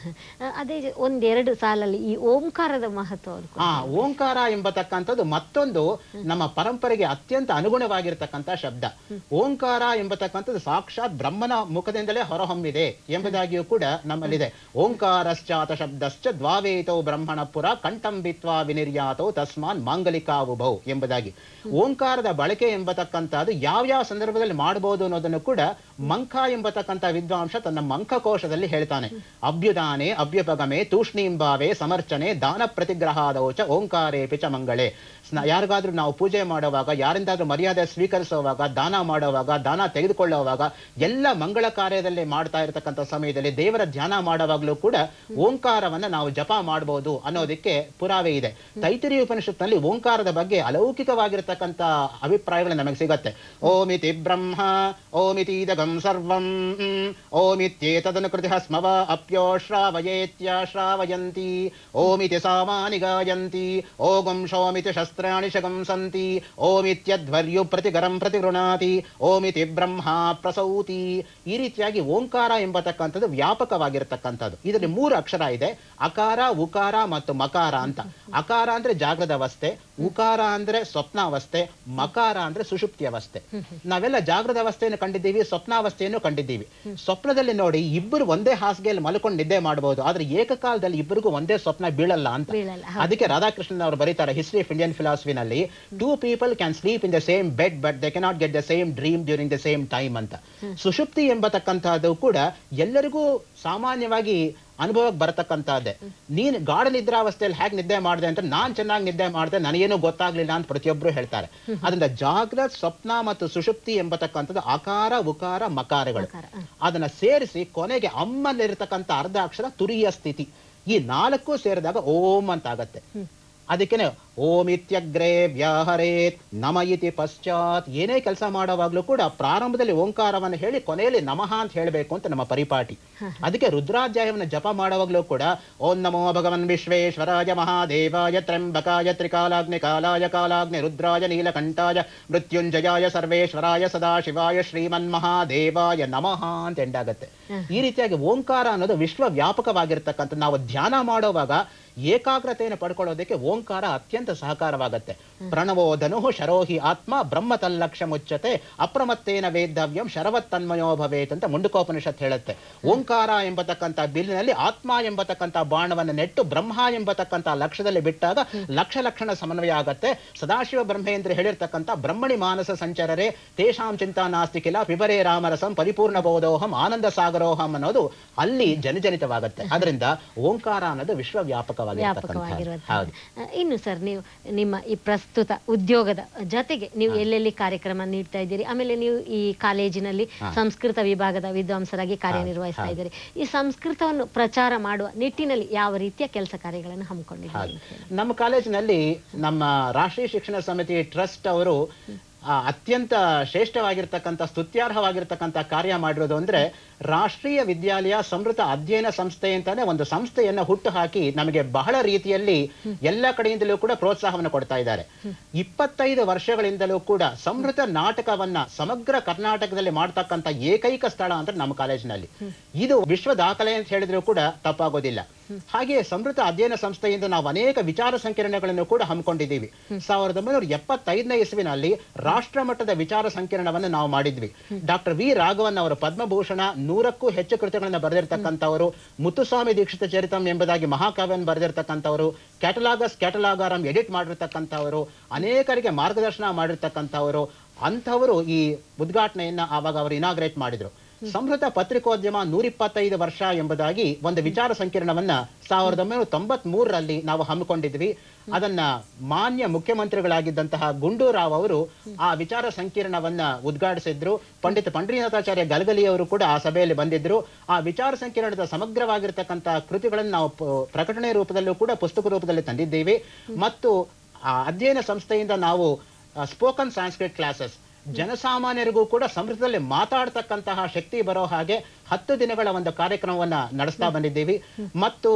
ಅದೇ ಒಂದೆರಡು ಸಾಲಲ್ಲಿ ಈ ಓಂಕಾರದ ಮಹತ್ವವನ್ನು ಆ ಓಂಕಾರ ಎಂಬತಕ್ಕಂಥದ್ದು ಮತ್ತೊಂದು ನಮ್ಮ ಪರಂಪರೆಗೆ ಅತ್ಯಂತ ಅನುಗುಣವಾಗಿರ್ತಕ್ಕಂಥ ಶಬ್ದ ಓಂಕಾರ ಎಂಬತಕ್ಕಂಥದ್ದು ಸಾಕ್ಷಾತ್ ಬ್ರಹ್ಮನ ಮುಖದಿಂದಲೇ ಹೊರಹೊಮ್ಮಿದೆ ಎಂಬುದಾಗಿಯೂ ಕೂಡ ನಮ್ಮಲ್ಲಿದೆ ಓಂಕಾರಶ್ಚಾತ ಶಬ್ದಶ್ಚ ದ್ವಾವೇತೋ ಬ್ರಹ್ಮಣ ಪುರ ಕಂಠಂಬಿತ್ವಾ ವಿನಿರ್ಯಾತೋ ತಸ್ಮಾನ್ ಮಾಂಗಲಿಕಾವುಭೌ ಎಂಬುದಾಗಿ ಓಂಕಾರದ ಬಳಕೆ ಎಂಬತಕ್ಕಂಥದ್ದು ಯಾವ್ಯಾವ ಸಂದರ್ಭದಲ್ಲಿ ಮಾಡಬಹುದು ಅನ್ನೋದನ್ನು ಕೂಡ ಮಂಖ ಎಂಬತಕ್ಕಂಥ ವಿದ್ವಾಂಸ ತನ್ನ ಮಂಖಕೋಶದಲ್ಲಿ ಹೇಳ್ತಾನೆ ಅಭ್ಯುದಾನೆ ಅಭ್ಯುಪಗಮೆ ತೂಷ್ಣೀಂಬಾವೆ ಸಮರ್ಚನೆ ದಾನ ಪ್ರತಿಗ್ರಹಾದೌಚ ಓಂಕಾರೇಪಿ ಚ ಮಂಗಳೇ ಸ್ನ- ಯಾರಿಗಾದ್ರೂ ನಾವು ಪೂಜೆ ಮಾಡುವಾಗ ಯಾರಿಂದಾದ್ರೂ ಮರ್ಯಾದೆ ಸ್ವೀಕರಿಸುವಾಗ ದಾನ ಮಾಡುವಾಗ ದಾನ ತೆಗೆದುಕೊಳ್ಳುವಾಗ ಎಲ್ಲ ಮಂಗಳ ಕಾರ್ಯದಲ್ಲಿ ಮಾಡ್ತಾ ಇರತಕ್ಕಂಥ ಸಮಯದಲ್ಲಿ ದೇವರ ಧ್ಯಾನ ಮಾಡುವಾಗಲೂ ಕೂಡ ಓಂಕಾರವನ್ನ ನಾವು ಜಪ ಮಾಡಬಹುದು ಅನ್ನೋದಕ್ಕೆ ಪುರಾವೆ ಇದೆ ತೈತಿರಿ ಉಪನಿಷತ್ನಲ್ಲಿ ಓಂಕಾರದ ಬಗ್ಗೆ ಅಲೌಕಿಕವಾಗಿರ್ತಕ್ಕಂಥ ಅಭಿಪ್ರಾಯಗಳು ನಮಗೆ ಸಿಗತ್ತೆ ಓಮಿತಿ ಬ್ರಹ್ಮ ಓಮಿತಿ ಇದಗಂ ಸರ್ವಂ ಓಮಿತ್ಯೇತದನು ಕೃತಿ ಸ್ಮವ ಅಪ್ಯೋ ಶ್ರಾವಯೇತ್ಯ ಶ್ರಾವಯಂತಿ ಓಮಿತಿ ಸಾಮಾನಿ ಗಾಯಂತಿ ಓಗಂ ಶೋಮಿತಿ ಶಸ್ತ್ರಾಣಿ ಶಗಂಸಂತಿ ಓಮಿತ್ಯಧ್ವರ್ಯು ಪ್ರತಿಗರಂ ಪ್ರತಿಗೃಣಾತಿ ಓಮಿತಿ ಬ್ರಹ್ಮ ಪ್ರಸೌತಿ ಈ ರೀತಿಯಾಗಿ ಓಂಕಾರ ಎಂಬತಕ್ಕಂಥದ್ದು ವ್ಯಾಪಕವಾಗಿರ್ತಕ್ಕಂಥದ್ದು ಇದರಲ್ಲಿ ಮೂರು ಅಕ್ಷರ ಇದೆ ಅಕಾರ ಉಕಾರ ಮತ್ತು ಮಕಾರ ಅಂತ ಅಕಾರ ಅಂದ್ರೆ ಜಾಗೃತ ಅವಸ್ಥೆ ಉಕಾರ ಅಂದ್ರೆ ಸ್ವಪ್ನಾವಸ್ಥೆ ಮಕಾರ ಅಂದ್ರೆ ಸುಷುಪ್ತಿ ಅವಸ್ಥೆ ನಾವೆಲ್ಲ ಜಾಗೃತ ಅವಸ್ಥೆಯನ್ನು ಕಂಡಿದ್ದೀವಿ ಸ್ವಪ್ನಾವಸ್ಥೆಯನ್ನು ಕಂಡಿದ್ದೀವಿ ಸ್ವಪ್ನದಲ್ಲಿ ನೋಡಿ ಇಬ್ಬರು ಒಂದೇ ಹಾಸಿಗೆಯಲ್ಲಿ ಮಲ್ಕೊಂಡು ನಿದ್ದೆ ಮಾಡಬಹುದು ಆದ್ರೆ ಏಕಕಾಲದಲ್ಲಿ ಇಬ್ಬರಿಗೂ ಒಂದೇ ಸ್ವಪ್ನ ಬೀಳಲ್ಲ ಅಂತ ಬೀಳಲ್ಲ ಅದಕ್ಕೆ ರಾಧಾಕೃಷ್ಣನ್ ಅವರು ಬರೀತಾರೆ ಹಿಸ್ಟ್ರಿ ಆಫ್ ಇಂಡಿಯನ್ ಫಿಲಾಸಫಿನಲ್ಲಿ two people can sleep in the same bed but they cannot get the same dream during the same time ಅಂತ ಸುಷುಪ್ತಿ ಎಂಬತಕ್ಕಂತಹದ್ದು ಕೂಡ ಎಲ್ಲರಿಗೂ ಸಾಮಾನ್ಯವಾಗಿ ಅನುಭವಕ್ಕೆ ಬರತಕ್ಕಂತಹದ್ದೇ ನೀನ್ ಗಾಢ ನಿದ್ರಾವಸ್ಥೆಯಲ್ಲಿ ಹೇಗೆ ನಿದ್ದೆ ಮಾಡಿದೆ ಅಂತ ನಾನ್ ಚೆನ್ನಾಗಿ ನಿದ್ದೆ ಮಾಡಿದೆ ನನಗೇನು ಗೊತ್ತಾಗ್ಲಿಲ್ಲ ಅಂತ ಪ್ರತಿಯೊಬ್ರು ಹೇಳ್ತಾರೆ ಅದರಿಂದ ಜಾಗ್ರತ್ ಸ್ವಪ್ನ ಮತ್ತು ಸುಷುಪ್ತಿ ಎಂಬತಕ್ಕಂಥದ್ದು ಆಕಾರ ಉಕಾರ ಮಕಾರಗಳು ಮಕಾರ, ಹ. ಅದನ್ನ ಸೇರಿಸಿ ಕೊನೆಗೆ ಅಮ್ಮಲ್ಲಿರ್ತಕ್ಕಂಥ ಅರ್ಧ ಅಕ್ಷರ ತುರಿಯ ಸ್ಥಿತಿ ಈ ನಾಲ್ಕು ಸೇರಿದಾಗ ಓಂ ಅಂತ ಆಗತ್ತೆ ಅದಕ್ಕೇನೆ ಓಂ ಇತ್ಯಗ್ರೇ ವ್ಯಾಹರೇತ್ ನಮ ಇತಿ ಪಶ್ಚಾತ್ ಏನೇ ಕೆಲಸ ಮಾಡುವಾಗ್ಲೂ ಕೂಡ ಪ್ರಾರಂಭದಲ್ಲಿ ಓಂಕಾರವನ್ನು ಹೇಳಿ ಕೊನೆಯಲ್ಲಿ ನಮಃ ಅಂತ ಹೇಳಬೇಕು ಅಂತ ನಮ್ಮ ಪರಿಪಾಟಿ ಅದಕ್ಕೆ ರುದ್ರಾಧ್ಯಾಯವನ್ನು ಜಪ ಮಾಡುವಾಗ್ಲೂ ಕೂಡ ಓಂ ನಮೋ ಭಗವನ್ ವಿಶ್ವೇಶ್ವರಾಯ ಮಹಾದೇವಾಯ ತ್ರ್ಯಂಬಕಾಯ ತ್ರಿಕಾಲಾಗ್ನಿ ಕಾಲಾಯ ಕಾಲಾಗ್ನಿ ರುದ್ರಾಯ ನೀಲಕಂಠಾಯ ಮೃತ್ಯುಂಜಯಾಯ ಸರ್ವೇಶ್ವರಾಯ ಸದಾಶಿವಾಯ ಶ್ರೀಮನ್ ಮಹಾದೇವಾಯ ನಮಃ ಅಂತ ಎಂಡಾಗತ್ತೆ ಈ ರೀತಿಯಾಗಿ ಓಂಕಾರ ಅನ್ನೋದು ವಿಶ್ವ ವ್ಯಾಪಕವಾಗಿರ್ತಕ್ಕಂಥ ನಾವು ಧ್ಯಾನ ಮಾಡುವಾಗ ಏಕಾಗ್ರತೆಯನ್ನು ಪಡ್ಕೊಳ್ಳೋದಕ್ಕೆ ಓಂಕಾರ ಅತ್ಯಂತ ಸಹಕಾರವಾಗತ್ತೆ ಪ್ರಣವೋ ಧನು ಶರೋಹಿ ಆತ್ಮ ಬ್ರಹ್ಮ ತಲ್ಲಕ್ಷ ಮುಚ್ಚತೆ ಅಪ್ರಮತ್ತೇನ ವೇದ್ದವ್ಯಂ ಶರವತ್ತನ್ಮಯೋ ಭವೇತ್ ಅಂತ ಮುಂಡಕೋಪನಿಷತ್ ಹೇಳುತ್ತೆ ಓಂಕಾರ ಎಂಬತಕ್ಕಂಥ ಬಿಲ್ಲಿನಲ್ಲಿ ಆತ್ಮ ಎಂಬತಕ್ಕಂಥ ಬಾಣವನ್ನು ನೆಟ್ಟು ಬ್ರಹ್ಮ ಎಂಬತಕ್ಕಂಥ ಲಕ್ಷ್ಯದಲ್ಲಿ ಬಿಟ್ಟಾಗ ಲಕ್ಷ ಲಕ್ಷಣ ಸಮನ್ವಯ ಆಗತ್ತೆ ಸದಾಶಿವ ಬ್ರಹ್ಮೇಂದ್ರ ಹೇಳಿರ್ತಕ್ಕಂಥ ಬ್ರಹ್ಮಣಿ ಮಾನಸ ಸಂಚರರೆ ತೇಷಾಂ ಚಿಂತಾ ನಾಸ್ತಿ ಕಿಲ ಪಿಬರೇ ರಾಮರಸಂ ಪರಿಪೂರ್ಣ ಬೋಧೋಹಂ ಆನಂದ ಸಾಗರೋಹಂ ಅನ್ನೋದು ಅಲ್ಲಿ ಜನಜನಿತವಾಗತ್ತೆ ಅದರಿಂದ ಓಂಕಾರ ಅನ್ನೋದು ವಿಶ್ವವ್ಯಾಪಕವಾಗಿದೆ ವ್ಯಾಪಕವಾಗಿರ್ತಕ್ಕಂಥ ವ್ಯಾಪಕವಾಗಿರುವಂತಹ ಹೌದು ಆ, ಇನ್ನು ಸರ್ ನೀವು ನಿಮ್ಮ ಈ ಪ್ರಸ್ತುತ ಉದ್ಯೋಗದ ಜೊತೆಗೆ ನೀವು ಎಲ್ಲೆಲ್ಲಿ ಕಾರ್ಯಕ್ರಮ ನೀಡ್ತಾ ಇದ್ದೀರಿ ಆಮೇಲೆ ನೀವು ಈ ಕಾಲೇಜಿನಲ್ಲಿ ಸಂಸ್ಕೃತ ವಿಭಾಗದ ವಿದ್ವಾಂಸರಾಗಿ ಕಾರ್ಯನಿರ್ವಹಿಸ್ತಾ ಇದ್ದೀರಿ ಈ ಸಂಸ್ಕೃತವನ್ನು ಪ್ರಚಾರ ಮಾಡುವ ನಿಟ್ಟಿನಲ್ಲಿ ಯಾವ ರೀತಿಯ ಕೆಲಸ ಕಾರ್ಯಗಳನ್ನು ಹಮ್ಮಿಕೊಂಡಿದ್ದೀರಿ ಅಂತ ಹೇಳಿ. ನಮ್ಮ ಕಾಲೇಜಿನಲ್ಲಿ ನಮ್ಮ ರಾಷ್ಟ್ರೀಯ ಶಿಕ್ಷಣ ಸಮಿತಿ ಟ್ರಸ್ಟ್ ಅವರು ಆ, ಅತ್ಯಂತ ಶ್ರೇಷ್ಠವಾಗಿರ್ತಕ್ಕಂಥ ಸ್ತುತ್ಯಾರ್ಹವಾಗಿರ್ತಕ್ಕಂಥ ಕಾರ್ಯ ಮಾಡಿರೋದು ಅಂದ್ರೆ ರಾಷ್ಟ್ರೀಯ ವಿದ್ಯಾಲಯ ಸಮೃದ್ಧ ಅಧ್ಯಯನ ಸಂಸ್ಥೆ ಅಂತಾನೆ ಒಂದು ಸಂಸ್ಥೆಯನ್ನ ಹುಟ್ಟು ಹಾಕಿ ನಮಗೆ ಬಹಳ ರೀತಿಯಲ್ಲಿ ಎಲ್ಲ ಕಡೆಯಿಂದಲೂ ಕೂಡ ಪ್ರೋತ್ಸಾಹವನ್ನು ಕೊಡ್ತಾ ಇದ್ದಾರೆ ಇಪ್ಪತ್ತೈದು ವರ್ಷಗಳಿಂದಲೂ ಕೂಡ ಸಮೃದ್ಧ ನಾಟಕವನ್ನ ಸಮಗ್ರ ಕರ್ನಾಟಕದಲ್ಲಿ ಮಾಡ್ತಕ್ಕಂಥ ಏಕೈಕ ಸ್ಥಳ ಅಂದ್ರೆ ನಮ್ಮ ಕಾಲೇಜಿನಲ್ಲಿ ಇದು ವಿಶ್ವ ದಾಖಲೆ ಅಂತ ಹೇಳಿದ್ರು ಕೂಡ ತಪ್ಪಾಗೋದಿಲ್ಲ ಹಾಗೆ ಸಮೃದ್ಧ ಅಧ್ಯಯನ ಸಂಸ್ಥೆಯಿಂದ ನಾವು ಅನೇಕ ವಿಚಾರ ಸಂಕಿರಣಗಳನ್ನು ಕೂಡ ಹಮ್ಮಿಕೊಂಡಿದ್ದೀವಿ ಸಾವಿರದ ಒಂಬೈನೂರ ಎಪ್ಪತ್ತೈದನೇ ಇಸ್ವಿನಲ್ಲಿ ರಾಷ್ಟ್ರ ಮಟ್ಟದ ವಿಚಾರ ಸಂಕಿರಣವನ್ನು ನಾವು ಮಾಡಿದ್ವಿ ಡಾಕ್ಟರ್ ವಿ ರಾಘವನ್ ಅವರು ಪದ್ಮಭೂಷಣ ನೂರಕ್ಕೂ ಹೆಚ್ಚು ಕೃತಿಗಳನ್ನು ಬರೆದಿರ್ತಕ್ಕಂಥವರು ಮುತ್ತುಸ್ವಾಮಿ ದೀಕ್ಷಿತ ಚರಿತಂ ಎಂಬುದಾಗಿ ಮಹಾಕಾವ್ಯವನ್ನು ಬರೆದಿರ್ತಕ್ಕಂಥವರು ಕ್ಯಾಟಲಾಗಸ್ ಕ್ಯಾಟಲಾಗಾರಂ ಎಡಿಟ್ ಮಾಡಿರ್ತಕ್ಕಂಥವರು ಅನೇಕರಿಗೆ ಮಾರ್ಗದರ್ಶನ ಮಾಡಿರ್ತಕ್ಕಂಥವರು ಅಂಥವರು ಈ ಉದ್ಘಾಟನೆಯನ್ನ ಆವಾಗ ಅವರು ಇನಾಗ್ರೇಟ್ ಮಾಡಿದ್ರು ಸಮೃದ್ಧ ಪತ್ರಿಕೋದ್ಯಮ ನೂರಿಪ್ಪತ್ತೈದು ವರ್ಷ ಎಂಬುದಾಗಿ ಒಂದು ವಿಚಾರ ಸಂಕಿರಣವನ್ನ ಸಾವಿರದ ಒಂಬೈನೂರ ತೊಂಬತ್ ಮೂರರಲ್ಲಿ ನಾವು ಹಮ್ಮಿಕೊಂಡಿದ್ವಿ ಅದನ್ನ ಮಾನ್ಯ ಮುಖ್ಯಮಂತ್ರಿಗಳಾಗಿದ್ದಂತಹ ಗುಂಡೂರಾವ್ ಅವರು ಆ ವಿಚಾರ ಸಂಕಿರಣವನ್ನ ಉದ್ಘಾಟಿಸಿದ್ರು ಪಂಡಿತ ಪಂಡ್ರೀನಾಥಾಚಾರ್ಯ ಗಲಗಲಿ ಅವರು ಕೂಡ ಆ ಸಭೆಯಲ್ಲಿ ಬಂದಿದ್ರು ಆ ವಿಚಾರ ಸಂಕಿರಣದ ಸಮಗ್ರವಾಗಿರ್ತಕ್ಕಂಥ ಕೃತಿಗಳನ್ನು ನಾವು ಪ- ಪ್ರಕಟಣೆ ರೂಪದಲ್ಲೂ ಕೂಡ ಪುಸ್ತಕ ರೂಪದಲ್ಲಿ ತಂದಿದ್ದೀವಿ ಮತ್ತು ಆ ಅಧ್ಯಯನ ಸಂಸ್ಥೆಯಿಂದ ನಾವು ಸ್ಪೋಕನ್ ಸಾಂಸ್ಕ್ರಿಟ್ ಕ್ಲಾಸಸ್ ಜನಸಾಮಾನ್ಯರಿಗೂ ಕೂಡ ಸಮೃದ್ಧದಲ್ಲಿ ಮಾತಾಡ್ತಕ್ಕಂತಹ ಶಕ್ತಿ ಬರೋ ಹಾಗೆ ಹತ್ತು ದಿನಗಳ ಒಂದು ಕಾರ್ಯಕ್ರಮವನ್ನ ನಡೆಸ್ತಾ ಬಂದಿದ್ದೀವಿ ಮತ್ತು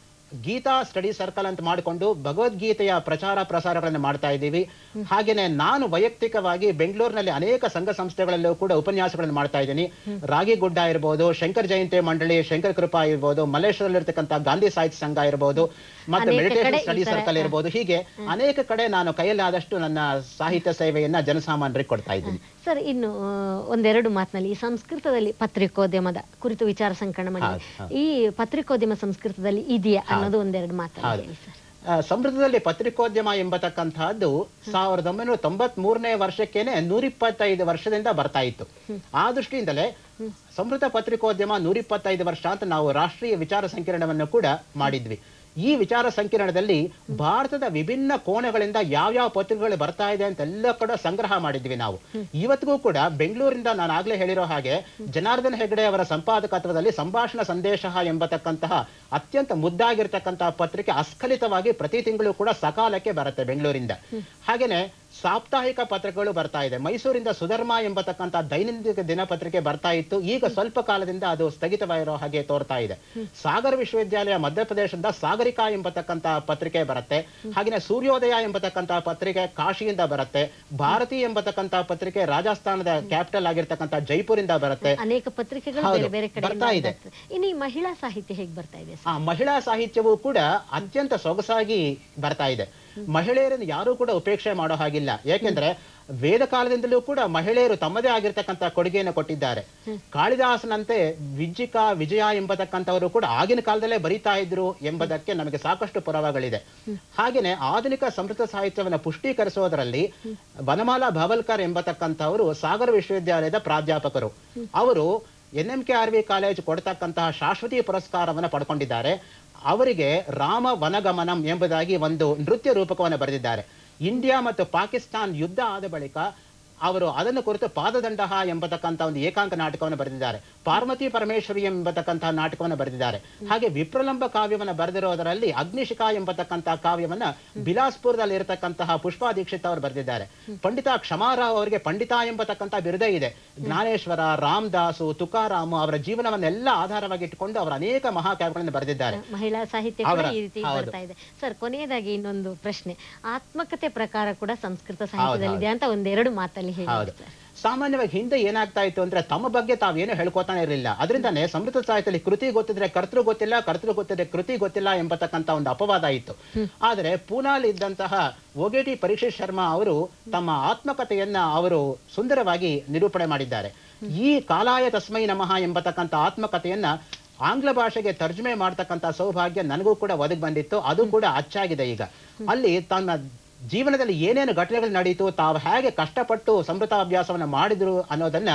ಗೀತಾ ಸ್ಟಡಿ ಸರ್ಕಲ್ ಅಂತ ಮಾಡಿಕೊಂಡು ಭಗವದ್ಗೀತೆಯ ಪ್ರಚಾರ ಪ್ರಸಾರಗಳನ್ನು ಮಾಡ್ತಾ ಇದ್ದೀವಿ ಹಾಗೇನೆ ನಾನು ವೈಯಕ್ತಿಕವಾಗಿ ಬೆಂಗಳೂರಿನಲ್ಲಿ ಅನೇಕ ಸಂಘ ಸಂಸ್ಥೆಗಳಲ್ಲೂ ಕೂಡ ಉಪನ್ಯಾಸಗಳನ್ನು ಮಾಡ್ತಾ ಇದ್ದೀನಿ ರಾಗಿಗುಡ್ಡ ಇರ್ಬೋದು ಶಂಕರ್ ಜಯಂತಿ ಮಂಡಳಿ ಶಂಕರ್ ಕೃಪಾ ಇರ್ಬೋದು ಮಲ್ಲೇಶ್ವರಲ್ಲಿರ್ತಕ್ಕಂಥ ಗಾಂಧಿ ಸಾಹಿತ್ಯ ಸಂಘ ಇರ್ಬೋದು ಮತ್ತೆ ಅನೇಕ ಮೆಡಿಟೇಷನ್ ಕಡೆ ಈ ಸ್ಟಡಿ ತರ- ಸರ್ಕಲ್ ಇರ್ಬೋದು ಹೀಗೆ ಅನೇಕ ಕಡೆ ನಾನು ಕೈಯಲ್ಲಾದಷ್ಟು ನನ್ನ ಸಾಹಿತ್ಯ ಸೇವೆಯನ್ನ ಜನಸಾಮಾನ್ಯರಿಗೆ ಕೊಡ್ತಾ ಇದ್ದೀನಿ ಸರ್ ಇನ್ನು ಆ, ಒಂದೆರಡು ಮಾತಿನಲ್ಲಿ ಈ ಸಂಸ್ಕೃತದಲ್ಲಿ ಪತ್ರಿಕೋದ್ಯಮದ ಕುರಿತು ವಿಚಾರ ಸಂಕಲನ ಮಾಡಿ ಹೌದು, ಹೌದು. ಈ ಪತ್ರಿಕೋದ್ಯಮ ಸಂಸ್ಕೃತದಲ್ಲಿ ಇದೆಯಾ ಅನ್ನೋದು ಒಂದೆರಡು ಮಾತಲ್ಲಿ ಹೌದು. ಹೇಳಿ ಸರ್ ಆ, ಸಮೃದ್ಧದಲ್ಲಿ ಪತ್ರಿಕೋದ್ಯಮ ಎಂಬತಕ್ಕಂತಹದ್ದು ಸಾವಿರದ ಒಂಬೈನೂರ ತೊಂಬತ್ ಮೂರನೇ ವರ್ಷಕ್ಕೇನೆ ನೂರಿಪ್ಪತ್ತೈದು ವರ್ಷದಿಂದ ಬರ್ತಾ ಇತ್ತು ಆ ದೃಷ್ಟಿಯಿಂದಲೇ ಸಮೃದ್ಧ ಪತ್ರಿಕೋದ್ಯಮ ನೂರಿಪ್ಪತ್ತೈದು ವರ್ಷ ಅಂತ ನಾವು ರಾಷ್ಟ್ರೀಯ ವಿಚಾರ ಸಂಕಿರಣವನ್ನು ಕೂಡ ಮಾಡಿದ್ವಿ ಈ ವಿಚಾರ ಸಂಕಿರಣದಲ್ಲಿ ಭಾರತದ ವಿಭಿನ್ನ ಕೋಣೆಗಳಿಂದ ಯಾವ್ಯಾವ ಪತ್ರಿಕೆಗಳು ಬರ್ತಾ ಇದೆ ಅಂತ ಎಲ್ಲ ಕೂಡ ಸಂಗ್ರಹ ಮಾಡಿದ್ವಿ ನಾವು ಇವತ್ತಿಗೂ ಕೂಡ ಬೆಂಗಳೂರಿಂದ ನಾನು ಆಗ್ಲೇ ಹೇಳಿರೋ ಹಾಗೆ ಜನಾರ್ದನ್ ಹೆಗಡೆ ಅವರ ಸಂಪಾದಕತ್ವದಲ್ಲಿ ಸಂಭಾಷಣ ಸಂದೇಶ ಎಂಬತಕ್ಕಂತಹ ಅತ್ಯಂತ ಮುದ್ದಾಗಿರ್ತಕ್ಕಂತಹ ಪತ್ರಿಕೆ ಅಸ್ಖಲಿತವಾಗಿ ಪ್ರತಿ ತಿಂಗಳು ಕೂಡ ಸಕಾಲಕ್ಕೆ ಬರುತ್ತೆ ಬೆಂಗಳೂರಿಂದ ಹಾಗೇನೆ ಸಾಪ್ತಾಹಿಕ ಪತ್ರಿಕೆಗಳು ಬರ್ತಾ ಇದೆ ಮೈಸೂರಿಂದ ಸುಧರ್ಮ ಎಂಬತಕ್ಕಂಥ ದೈನಂದಿನ ದಿನಪತ್ರಿಕೆ ಬರ್ತಾ ಇತ್ತು ಈಗ ಸ್ವಲ್ಪ ಕಾಲದಿಂದ ಅದು ಸ್ಥಗಿತವಾಗಿರೋ ಹಾಗೆ ತೋರ್ತಾ ಇದೆ ಸಾಗರ ವಿಶ್ವವಿದ್ಯಾಲಯ ಮಧ್ಯಪ್ರದೇಶದಿಂದ ಸಾಗರಿಕಾ ಎಂಬತಕ್ಕಂಥ ಪತ್ರಿಕೆ ಬರುತ್ತೆ ಹಾಗೆಯೇ ಸೂರ್ಯೋದಯ ಎಂಬತಕ್ಕಂಥ ಪತ್ರಿಕೆ ಕಾಶಿಯಿಂದ ಬರುತ್ತೆ ಭಾರತಿ ಎಂಬತಕ್ಕಂಥ ಪತ್ರಿಕೆ ರಾಜಸ್ಥಾನದ ಕ್ಯಾಪಿಟಲ್ ಆಗಿರ್ತಕ್ಕಂಥ ಜೈಪುರಿಂದ ಬರುತ್ತೆ ಅನೇಕ ಪತ್ರಿಕೆಗಳು ಹೌದು, ಬೇರೆ ಬೇರೆ ಕಡೆ ಬರ್ತಾ ಇದೆ. ಇನ್ನು ಈ ಮಹಿಳಾ ಸಾಹಿತ್ಯ ಹೇಗೆ ಬರ್ತಾ ಇದೆ ಸರ್ ಆ ಮಹಿಳಾ ಸಾಹಿತ್ಯವೂ ಕೂಡ ಅತ್ಯಂತ ಸೊಗಸಾಗಿ ಬರ್ತಾ ಇದೆ ಮಹಿಳೆಯರನ್ನು ಯಾರೂ ಕೂಡ ಉಪೇಕ್ಷೆ ಮಾಡೋ ಹಾಗಿಲ್ಲ ಯಾಕೆಂದ್ರೆ ವೇದ ಕಾಲದಿಂದಲೂ ಕೂಡ ಮಹಿಳೆಯರು ತಮ್ಮದೇ ಆಗಿರ್ತಕ್ಕಂಥ ಕೊಡುಗೆಯನ್ನು ಕೊಟ್ಟಿದ್ದಾರೆ ಕಾಳಿದಾಸನಂತೆ ವಿಜ್ಜಿಕಾ ವಿಜಯ ಎಂಬತಕ್ಕಂಥವರು ಕೂಡ ಆಗಿನ ಕಾಲದಲ್ಲೇ ಬರೀತಾ ಇದ್ರು ಎಂಬುದಕ್ಕೆ ನಮಗೆ ಸಾಕಷ್ಟು ಪುರಾವೆಗಳಿದೆ ಹಾಗೇನೆ ಆಧುನಿಕ ಸಮೃದ್ಧ ಸಾಹಿತ್ಯವನ್ನು ಪುಷ್ಟೀಕರಿಸೋದರಲ್ಲಿ ವನಮಾಲಾ ಭಾವಲ್ಕರ್ ಎಂಬತಕ್ಕಂಥವರು ಸಾಗರ ವಿಶ್ವವಿದ್ಯಾಲಯದ ಪ್ರಾಧ್ಯಾಪಕರು ಅವರು N M K R V college ಕೊಡ್ತಕ್ಕಂತಹ ಶಾಶ್ವತಿ ಪುರಸ್ಕಾರವನ್ನು ಪಡ್ಕೊಂಡಿದ್ದಾರೆ ಅವರಿಗೆ ರಾಮ ವನಗಮನಂ ಎಂಬುದಾಗಿ ಒಂದು ನೃತ್ಯ ರೂಪಕವನ್ನು ಬರೆದಿದ್ದಾರೆ ಇಂಡಿಯಾ ಮತ್ತು ಪಾಕಿಸ್ತಾನ್ ಯುದ್ಧ ಆದ ಬಳಿಕ ಅವರು ಅದನ್ನು ಕುರಿತು ಪಾದದಂಡ ಎಂಬತಕ್ಕಂಥ ಒಂದು ಏಕಾಂಕ ನಾಟಕವನ್ನು ಬರೆದಿದ್ದಾರೆ ಪಾರ್ವತಿ ಪರಮೇಶ್ವರಿ ಎಂಬತಕ್ಕಂತಹ ನಾಟಕವನ್ನು ಬರೆದಿದ್ದಾರೆ ಹಾಗೆ ವಿಪ್ರಲಂಬ ಕಾವ್ಯವನ್ನು ಬರೆದಿರೋದರಲ್ಲಿ ಅಗ್ನಿಶಿಖಾ ಎಂಬತಕ್ಕಂಥ ಕಾವ್ಯವನ್ನ ಬಿಲಾಸ್ಪುರದಲ್ಲಿ ಇರತಕ್ಕಂತಹ ಪುಷ್ಪಾ ದೀಕ್ಷಿತ್ ಅವರು ಬರೆದಿದ್ದಾರೆ ಪಂಡಿತ ಕ್ಷಮಾರಾವ್ ಅವರಿಗೆ ಪಂಡಿತ ಎಂಬತಕ್ಕಂಥ ಬಿರುದೇ ಇದೆ ಜ್ಞಾನೇಶ್ವರ ರಾಮದಾಸು ತುಕಾರಾಮು ಅವರ ಜೀವನವನ್ನೆಲ್ಲ ಆಧಾರವಾಗಿ ಇಟ್ಟುಕೊಂಡು ಅವರು ಅನೇಕ ಮಹಾಕಾವ್ಯಗಳನ್ನು ಬರೆದಿದ್ದಾರೆ ಮಹಿಳಾ ಸಾಹಿತ್ಯ ಕೂಡ ಅವರ- ಈ ರೀತಿ ಹೌದು. ಬರ್ತಾ ಇದೆ ಸರ್ ಕೊನೆಯದಾಗಿ ಇನ್ನೊಂದು ಪ್ರಶ್ನೆ ಆತ್ಮಕತೆ ಪ್ರಕಾರ ಕೂಡ ಸಂಸ್ಕೃತ ಸಾಹಿತ್ಯದಲ್ಲಿದೆ ಅಂತ ಒಂದೆರಡು ಮಾತಲ್ಲಿ ಹೇಳಿ ಹೌದು ಸರ್ ಸಾಮಾನ್ಯವಾಗಿ ಹಿಂದೆ ಏನಾಗ್ತಾ ಇತ್ತು ಅಂದ್ರೆ ತಮ್ಮ ಬಗ್ಗೆ ತಾವೇನು ಹೇಳ್ಕೊತಾನೆ ಇರಲಿಲ್ಲ ಅದರಿಂದಾನೆ ಸಮೃದ್ಧ ಸಾಹಿತ್ಯದಲ್ಲಿ ಕೃತಿ ಗೊತ್ತಿದ್ರೆ ಕರ್ತೃ ಗೊತ್ತಿಲ್ಲ ಕರ್ತೃ ಗೊತ್ತಿದ್ರೆ ಕೃತಿ ಗೊತ್ತಿಲ್ಲ ಎಂಬತಕ್ಕಂತ ಒಂದು ಅಪವಾದ ಇತ್ತು ಆದರೆ ಪೂನಾಲ್ ಇದ್ದಂತಹ ಓಗೇಟಿ ಪರೀಕ್ಷಿತ್ ಶರ್ಮಾ ಅವರು ತಮ್ಮ ಆತ್ಮಕಥೆಯನ್ನ ಅವರು ಸುಂದರವಾಗಿ ನಿರೂಪಣೆ ಮಾಡಿದ್ದಾರೆ ಈ ಕಾಲಾಯ ತಸ್ಮೈ ನಮಃ ಎಂಬತಕ್ಕಂಥ ಆತ್ಮಕಥೆಯನ್ನ ಆಂಗ್ಲ ಭಾಷೆಗೆ ತರ್ಜುಮೆ ಮಾಡ್ತಕ್ಕಂಥ ಸೌಭಾಗ್ಯ ನನಗೂ ಕೂಡ ಒದಗಿ ಬಂದಿತ್ತು ಅದು ಕೂಡ ಅಚ್ಚಾಗಿದೆ ಈಗ ಅಲ್ಲಿ ತನ್ನ ಜೀವನದಲ್ಲಿ ಏನೇನು ಘಟನೆಗಳು ನಡೀತು ತಾವು ಹೇಗೆ ಕಷ್ಟಪಟ್ಟು ಸಮೃದ್ಧ ಅಭ್ಯಾಸವನ್ನ ಮಾಡಿದ್ರು ಅನ್ನೋದನ್ನ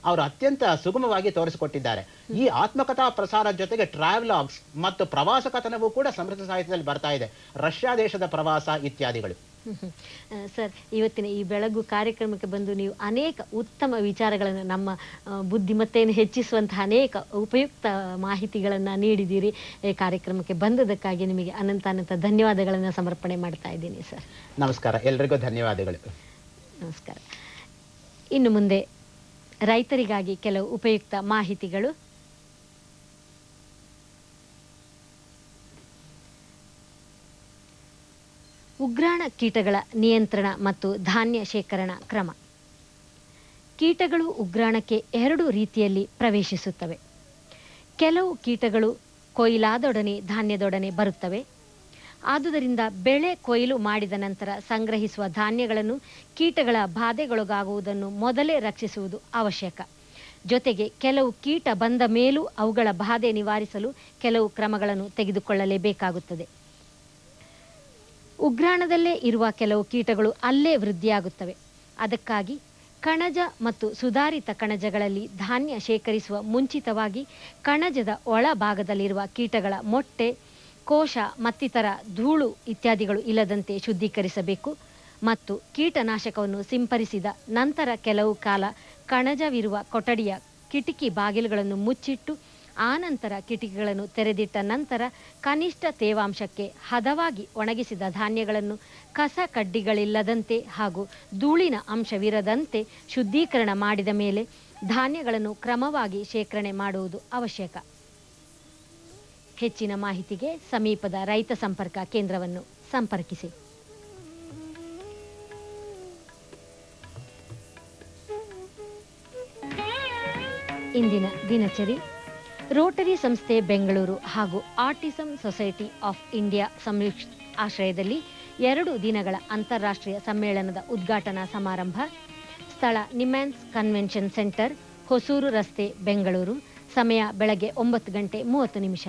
ಅವರು ಅತ್ಯಂತ ಸುಗಮವಾಗಿ ತೋರಿಸಿಕೊಟ್ಟಿದ್ದಾರೆ ಈ ಆತ್ಮಕಥಾ ಪ್ರಸಾರ ಜೊತೆಗೆ ಟ್ರಾವೆಲಾಗ್ಸ್ ಮತ್ತು ಪ್ರವಾಸ ಕಥನವೂ ಕೂಡ ಸಮೃದ್ಧ ಸಾಹಿತ್ಯದಲ್ಲಿ ಬರ್ತಾ ಇದೆ ರಷ್ಯಾ ದೇಶದ ಪ್ರವಾಸ ಇತ್ಯಾದಿಗಳು ಹ್ಮ್ ಹ್ಮ್. ಆ, ಸರ್ ಇವತ್ತಿನ ಈ ಬೆಳಗು ಕಾರ್ಯಕ್ರಮಕ್ಕೆ ಬಂದು ನೀವು ಅನೇಕ ಉತ್ತಮ ವಿಚಾರಗಳನ್ನು ನಮ್ಮ ಆ, ಬುದ್ಧಿಮತ್ತೆಯನ್ನು ಹೆಚ್ಚಿಸುವಂತಹ ಅನೇಕ ಉಪಯುಕ್ತ ಮಾಹಿತಿಗಳನ್ನು ನೀಡಿದ್ದೀರಿ ಈ ಕಾರ್ಯಕ್ರಮಕ್ಕೆ ಬಂದದಕ್ಕಾಗಿ ನಿಮಗೆ ಅನಂತ ಅನಂತ ಧನ್ಯವಾದಗಳನ್ನು ಸಮರ್ಪಣೆ ಮಾಡ್ತಾ ಇದ್ದೀನಿ ಸರ್ ನಮಸ್ಕಾರ ಎಲ್ರಿಗೂ ಧನ್ಯವಾದಗಳು ನಮಸ್ಕಾರ ಇನ್ನು ಮುಂದೆ ರೈತರಿಗಾಗಿ ಕೆಲವು ಉಪಯುಕ್ತ ಮಾಹಿತಿಗಳು ಉಗ್ರಾಣ ಕೀಟಗಳ ನಿಯಂತ್ರಣ ಮತ್ತು ಧಾನ್ಯ ಶೇಖರಣಾ ಕ್ರಮ ಕೀಟಗಳು ಉಗ್ರಾಣಕ್ಕೆ ಎರಡು ರೀತಿಯಲ್ಲಿ ಪ್ರವೇಶಿಸುತ್ತವೆ ಕೆಲವು ಕೀಟಗಳು ಕೊಯ್ಲಾದೊಡನೆ ಧಾನ್ಯದೊಡನೆ ಬರುತ್ತವೆ ಆದುದರಿಂದ ಬೆಳೆ ಕೊಯ್ಲು ಮಾಡಿದ ನಂತರ ಸಂಗ್ರಹಿಸುವ ಧಾನ್ಯಗಳನ್ನು ಕೀಟಗಳ ಬಾಧೆಗೊಳಗಾಗುವುದನ್ನು ಮೊದಲೇ ರಕ್ಷಿಸುವುದು ಅವಶ್ಯಕ ಜೊತೆಗೆ ಕೆಲವು ಕೀಟ ಬಂದ ಮೇಲೂ ಅವುಗಳ ಬಾಧೆ ನಿವಾರಿಸಲು ಕೆಲವು ಕ್ರಮಗಳನ್ನು ತೆಗೆದುಕೊಳ್ಳಲೇಬೇಕಾಗುತ್ತದೆ ಉಗ್ರಾಣದಲ್ಲೇ ಇರುವ ಕೆಲವು ಕೀಟಗಳು ಅಲ್ಲೇ ವೃದ್ಧಿಯಾಗುತ್ತವೆ ಅದಕ್ಕಾಗಿ ಕಣಜ ಮತ್ತು ಸುಧಾರಿತ ಕಣಜಗಳಲ್ಲಿ ಧಾನ್ಯ ಶೇಖರಿಸುವ ಮುಂಚಿತವಾಗಿ ಕಣಜದ ಒಳಭಾಗದಲ್ಲಿರುವ ಕೀಟಗಳ ಮೊಟ್ಟೆ ಕೋಶ ಮತ್ತಿತರ ಧೂಳು ಇತ್ಯಾದಿಗಳು ಇಲ್ಲದಂತೆ ಶುದ್ಧೀಕರಿಸಬೇಕು ಮತ್ತು ಕೀಟನಾಶಕವನ್ನು ಸಿಂಪರಿಸಿದ ನಂತರ ಕೆಲವು ಕಾಲ ಕಣಜವಿರುವ ಕೊಠಡಿಯ ಕಿಟಕಿ ಬಾಗಿಲುಗಳನ್ನು ಮುಚ್ಚಿಟ್ಟು ಆನಂತರ ಕಿಟಕಿಗಳನ್ನು ತೆರೆದಿಟ್ಟ ನಂತರ ಕನಿಷ್ಠ ತೇವಾಂಶಕ್ಕೆ ಹದವಾಗಿ ಒಣಗಿಸಿದ ಧಾನ್ಯಗಳನ್ನು ಕಸ ಕಡ್ಡಿಗಳಿಲ್ಲದಂತೆ ಹಾಗೂ ಧೂಳಿನ ಅಂಶವಿರದಂತೆ ಶುದ್ಧೀಕರಣ ಮಾಡಿದ ಮೇಲೆ ಧಾನ್ಯಗಳನ್ನು ಕ್ರಮವಾಗಿ ಶೇಖರಣೆ ಮಾಡುವುದು ಅವಶ್ಯಕ ಹೆಚ್ಚಿನ ಮಾಹಿತಿಗೆ ಸಮೀಪದ ರೈತ ಸಂಪರ್ಕ ಕೇಂದ್ರವನ್ನು ಸಂಪರ್ಕಿಸಿ ಇಂದಿನ ದಿನಚರಿ ರೋಟರಿ ಸಂಸ್ಥೆ ಬೆಂಗಳೂರು ಹಾಗೂ ಆಟಿಸಂ ಸೊಸೈಟಿ ಆಫ್ ಇಂಡಿಯಾ ಸಂಯುಕ್ತ ಆಶ್ರಯದಲ್ಲಿ ಎರಡು ದಿನಗಳ ಅಂತಾರಾಷ್ಟ್ರೀಯ ಸಮ್ಮೇಳನದ ಉದ್ಘಾಟನಾ ಸಮಾರಂಭ ಸ್ಥಳ ನಿಮ್ಯಾನ್ಸ್ ಕನ್ವೆನ್ಷನ್ ಸೆಂಟರ್ ಹೊಸೂರು ರಸ್ತೆ ಬೆಂಗಳೂರು ಸಮಯ ಬೆಳಗ್ಗೆ ಒಂಬತ್ತು ಗಂಟೆ ಮೂವತ್ತು ನಿಮಿಷ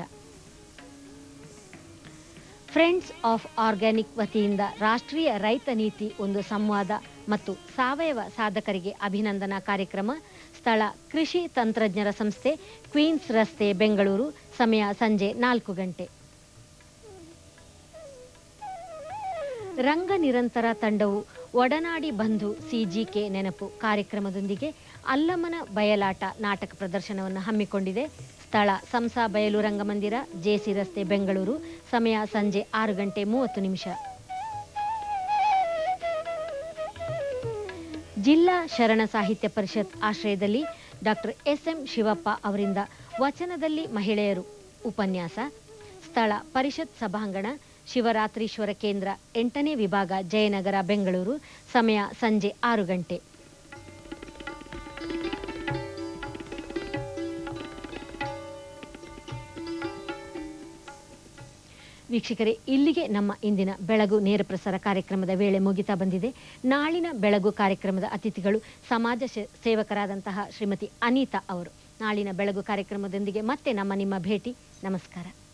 ಫ್ರೆಂಡ್ಸ್ ಆಫ್ ಆರ್ಗ್ಯಾನಿಕ್ ವತಿಯಿಂದ ರಾಷ್ಟ್ರೀಯ ರೈತ ನೀತಿ ಒಂದು ಸಂವಾದ ಮತ್ತು ಸಾವಯವ ಸಾಧಕರಿಗೆ ಅಭಿನಂದನಾ ಕಾರ್ಯಕ್ರಮ ಸ್ಥಳ ಕೃಷಿ ತಂತ್ರಜ್ಞರ ಸಂಸ್ಥೆ ಕ್ವೀನ್ಸ್ ರಸ್ತೆ ಬೆಂಗಳೂರು ಸಮಯ ಸಂಜೆ ನಾಲ್ಕು ಗಂಟೆ ರಂಗ ನಿರಂತರ ತಂಡವು ಒಡನಾಡಿ ಬಂಧು ಸಿಜಿಕೆ ನೆನಪು ಕಾರ್ಯಕ್ರಮದೊಂದಿಗೆ ಅಲ್ಲಮನ ಬಯಲಾಟ ನಾಟಕ ಪ್ರದರ್ಶನವನ್ನು ಹಮ್ಮಿಕೊಂಡಿದೆ ಸ್ಥಳ ಸಂಸಾ ಬಯಲು ರಂಗಮಂದಿರ ಜೆಸಿ ರಸ್ತೆ ಬೆಂಗಳೂರು ಸಮಯ ಸಂಜೆ ಆರು ಗಂಟೆ ಮೂವತ್ತು ನಿಮಿಷ ಜಿಲ್ಲಾ ಶರಣ ಸಾಹಿತ್ಯ ಪರಿಷತ್ ಆಶ್ರಯದಲ್ಲಿ ಡಾಕ್ಟರ್ ಎಸ್ ಎಂ ಶಿವಪ್ಪ ಅವರಿಂದ ವಚನದಲ್ಲಿ ಮಹಿಳೆಯರು ಉಪನ್ಯಾಸ ಸ್ಥಳ ಪರಿಷತ್ ಸಭಾಂಗಣ ಶಿವರಾತ್ರೀಶ್ವರ ಕೇಂದ್ರ ಎಂಟನೇ ವಿಭಾಗ ಜಯನಗರ ಬೆಂಗಳೂರು ಸಮಯ ಸಂಜೆ ಆರು ಗಂಟೆ ವೀಕ್ಷಕರೇ ಇಲ್ಲಿಗೆ ನಮ್ಮ ಇಂದಿನ ಬೆಳಗು ನೇರ ಪ್ರಸಾರ ಕಾರ್ಯಕ್ರಮದ ವೇಳೆ ಮುಗಿತಾ ಬಂದಿದೆ ನಾಳಿನ ಬೆಳಗು ಕಾರ್ಯಕ್ರಮದ ಅತಿಥಿಗಳು ಸಮಾಜ ಸೇ- ಸೇವಕರಾದಂತಹ ಶ್ರೀಮತಿ ಅನಿತಾ ಅವರು ನಾಳಿನ ಬೆಳಗು ಕಾರ್ಯಕ್ರಮದೊಂದಿಗೆ ಮತ್ತೆ ನಮ್ಮ ನಿಮ್ಮ ಭೇಟಿ ನಮಸ್ಕಾರ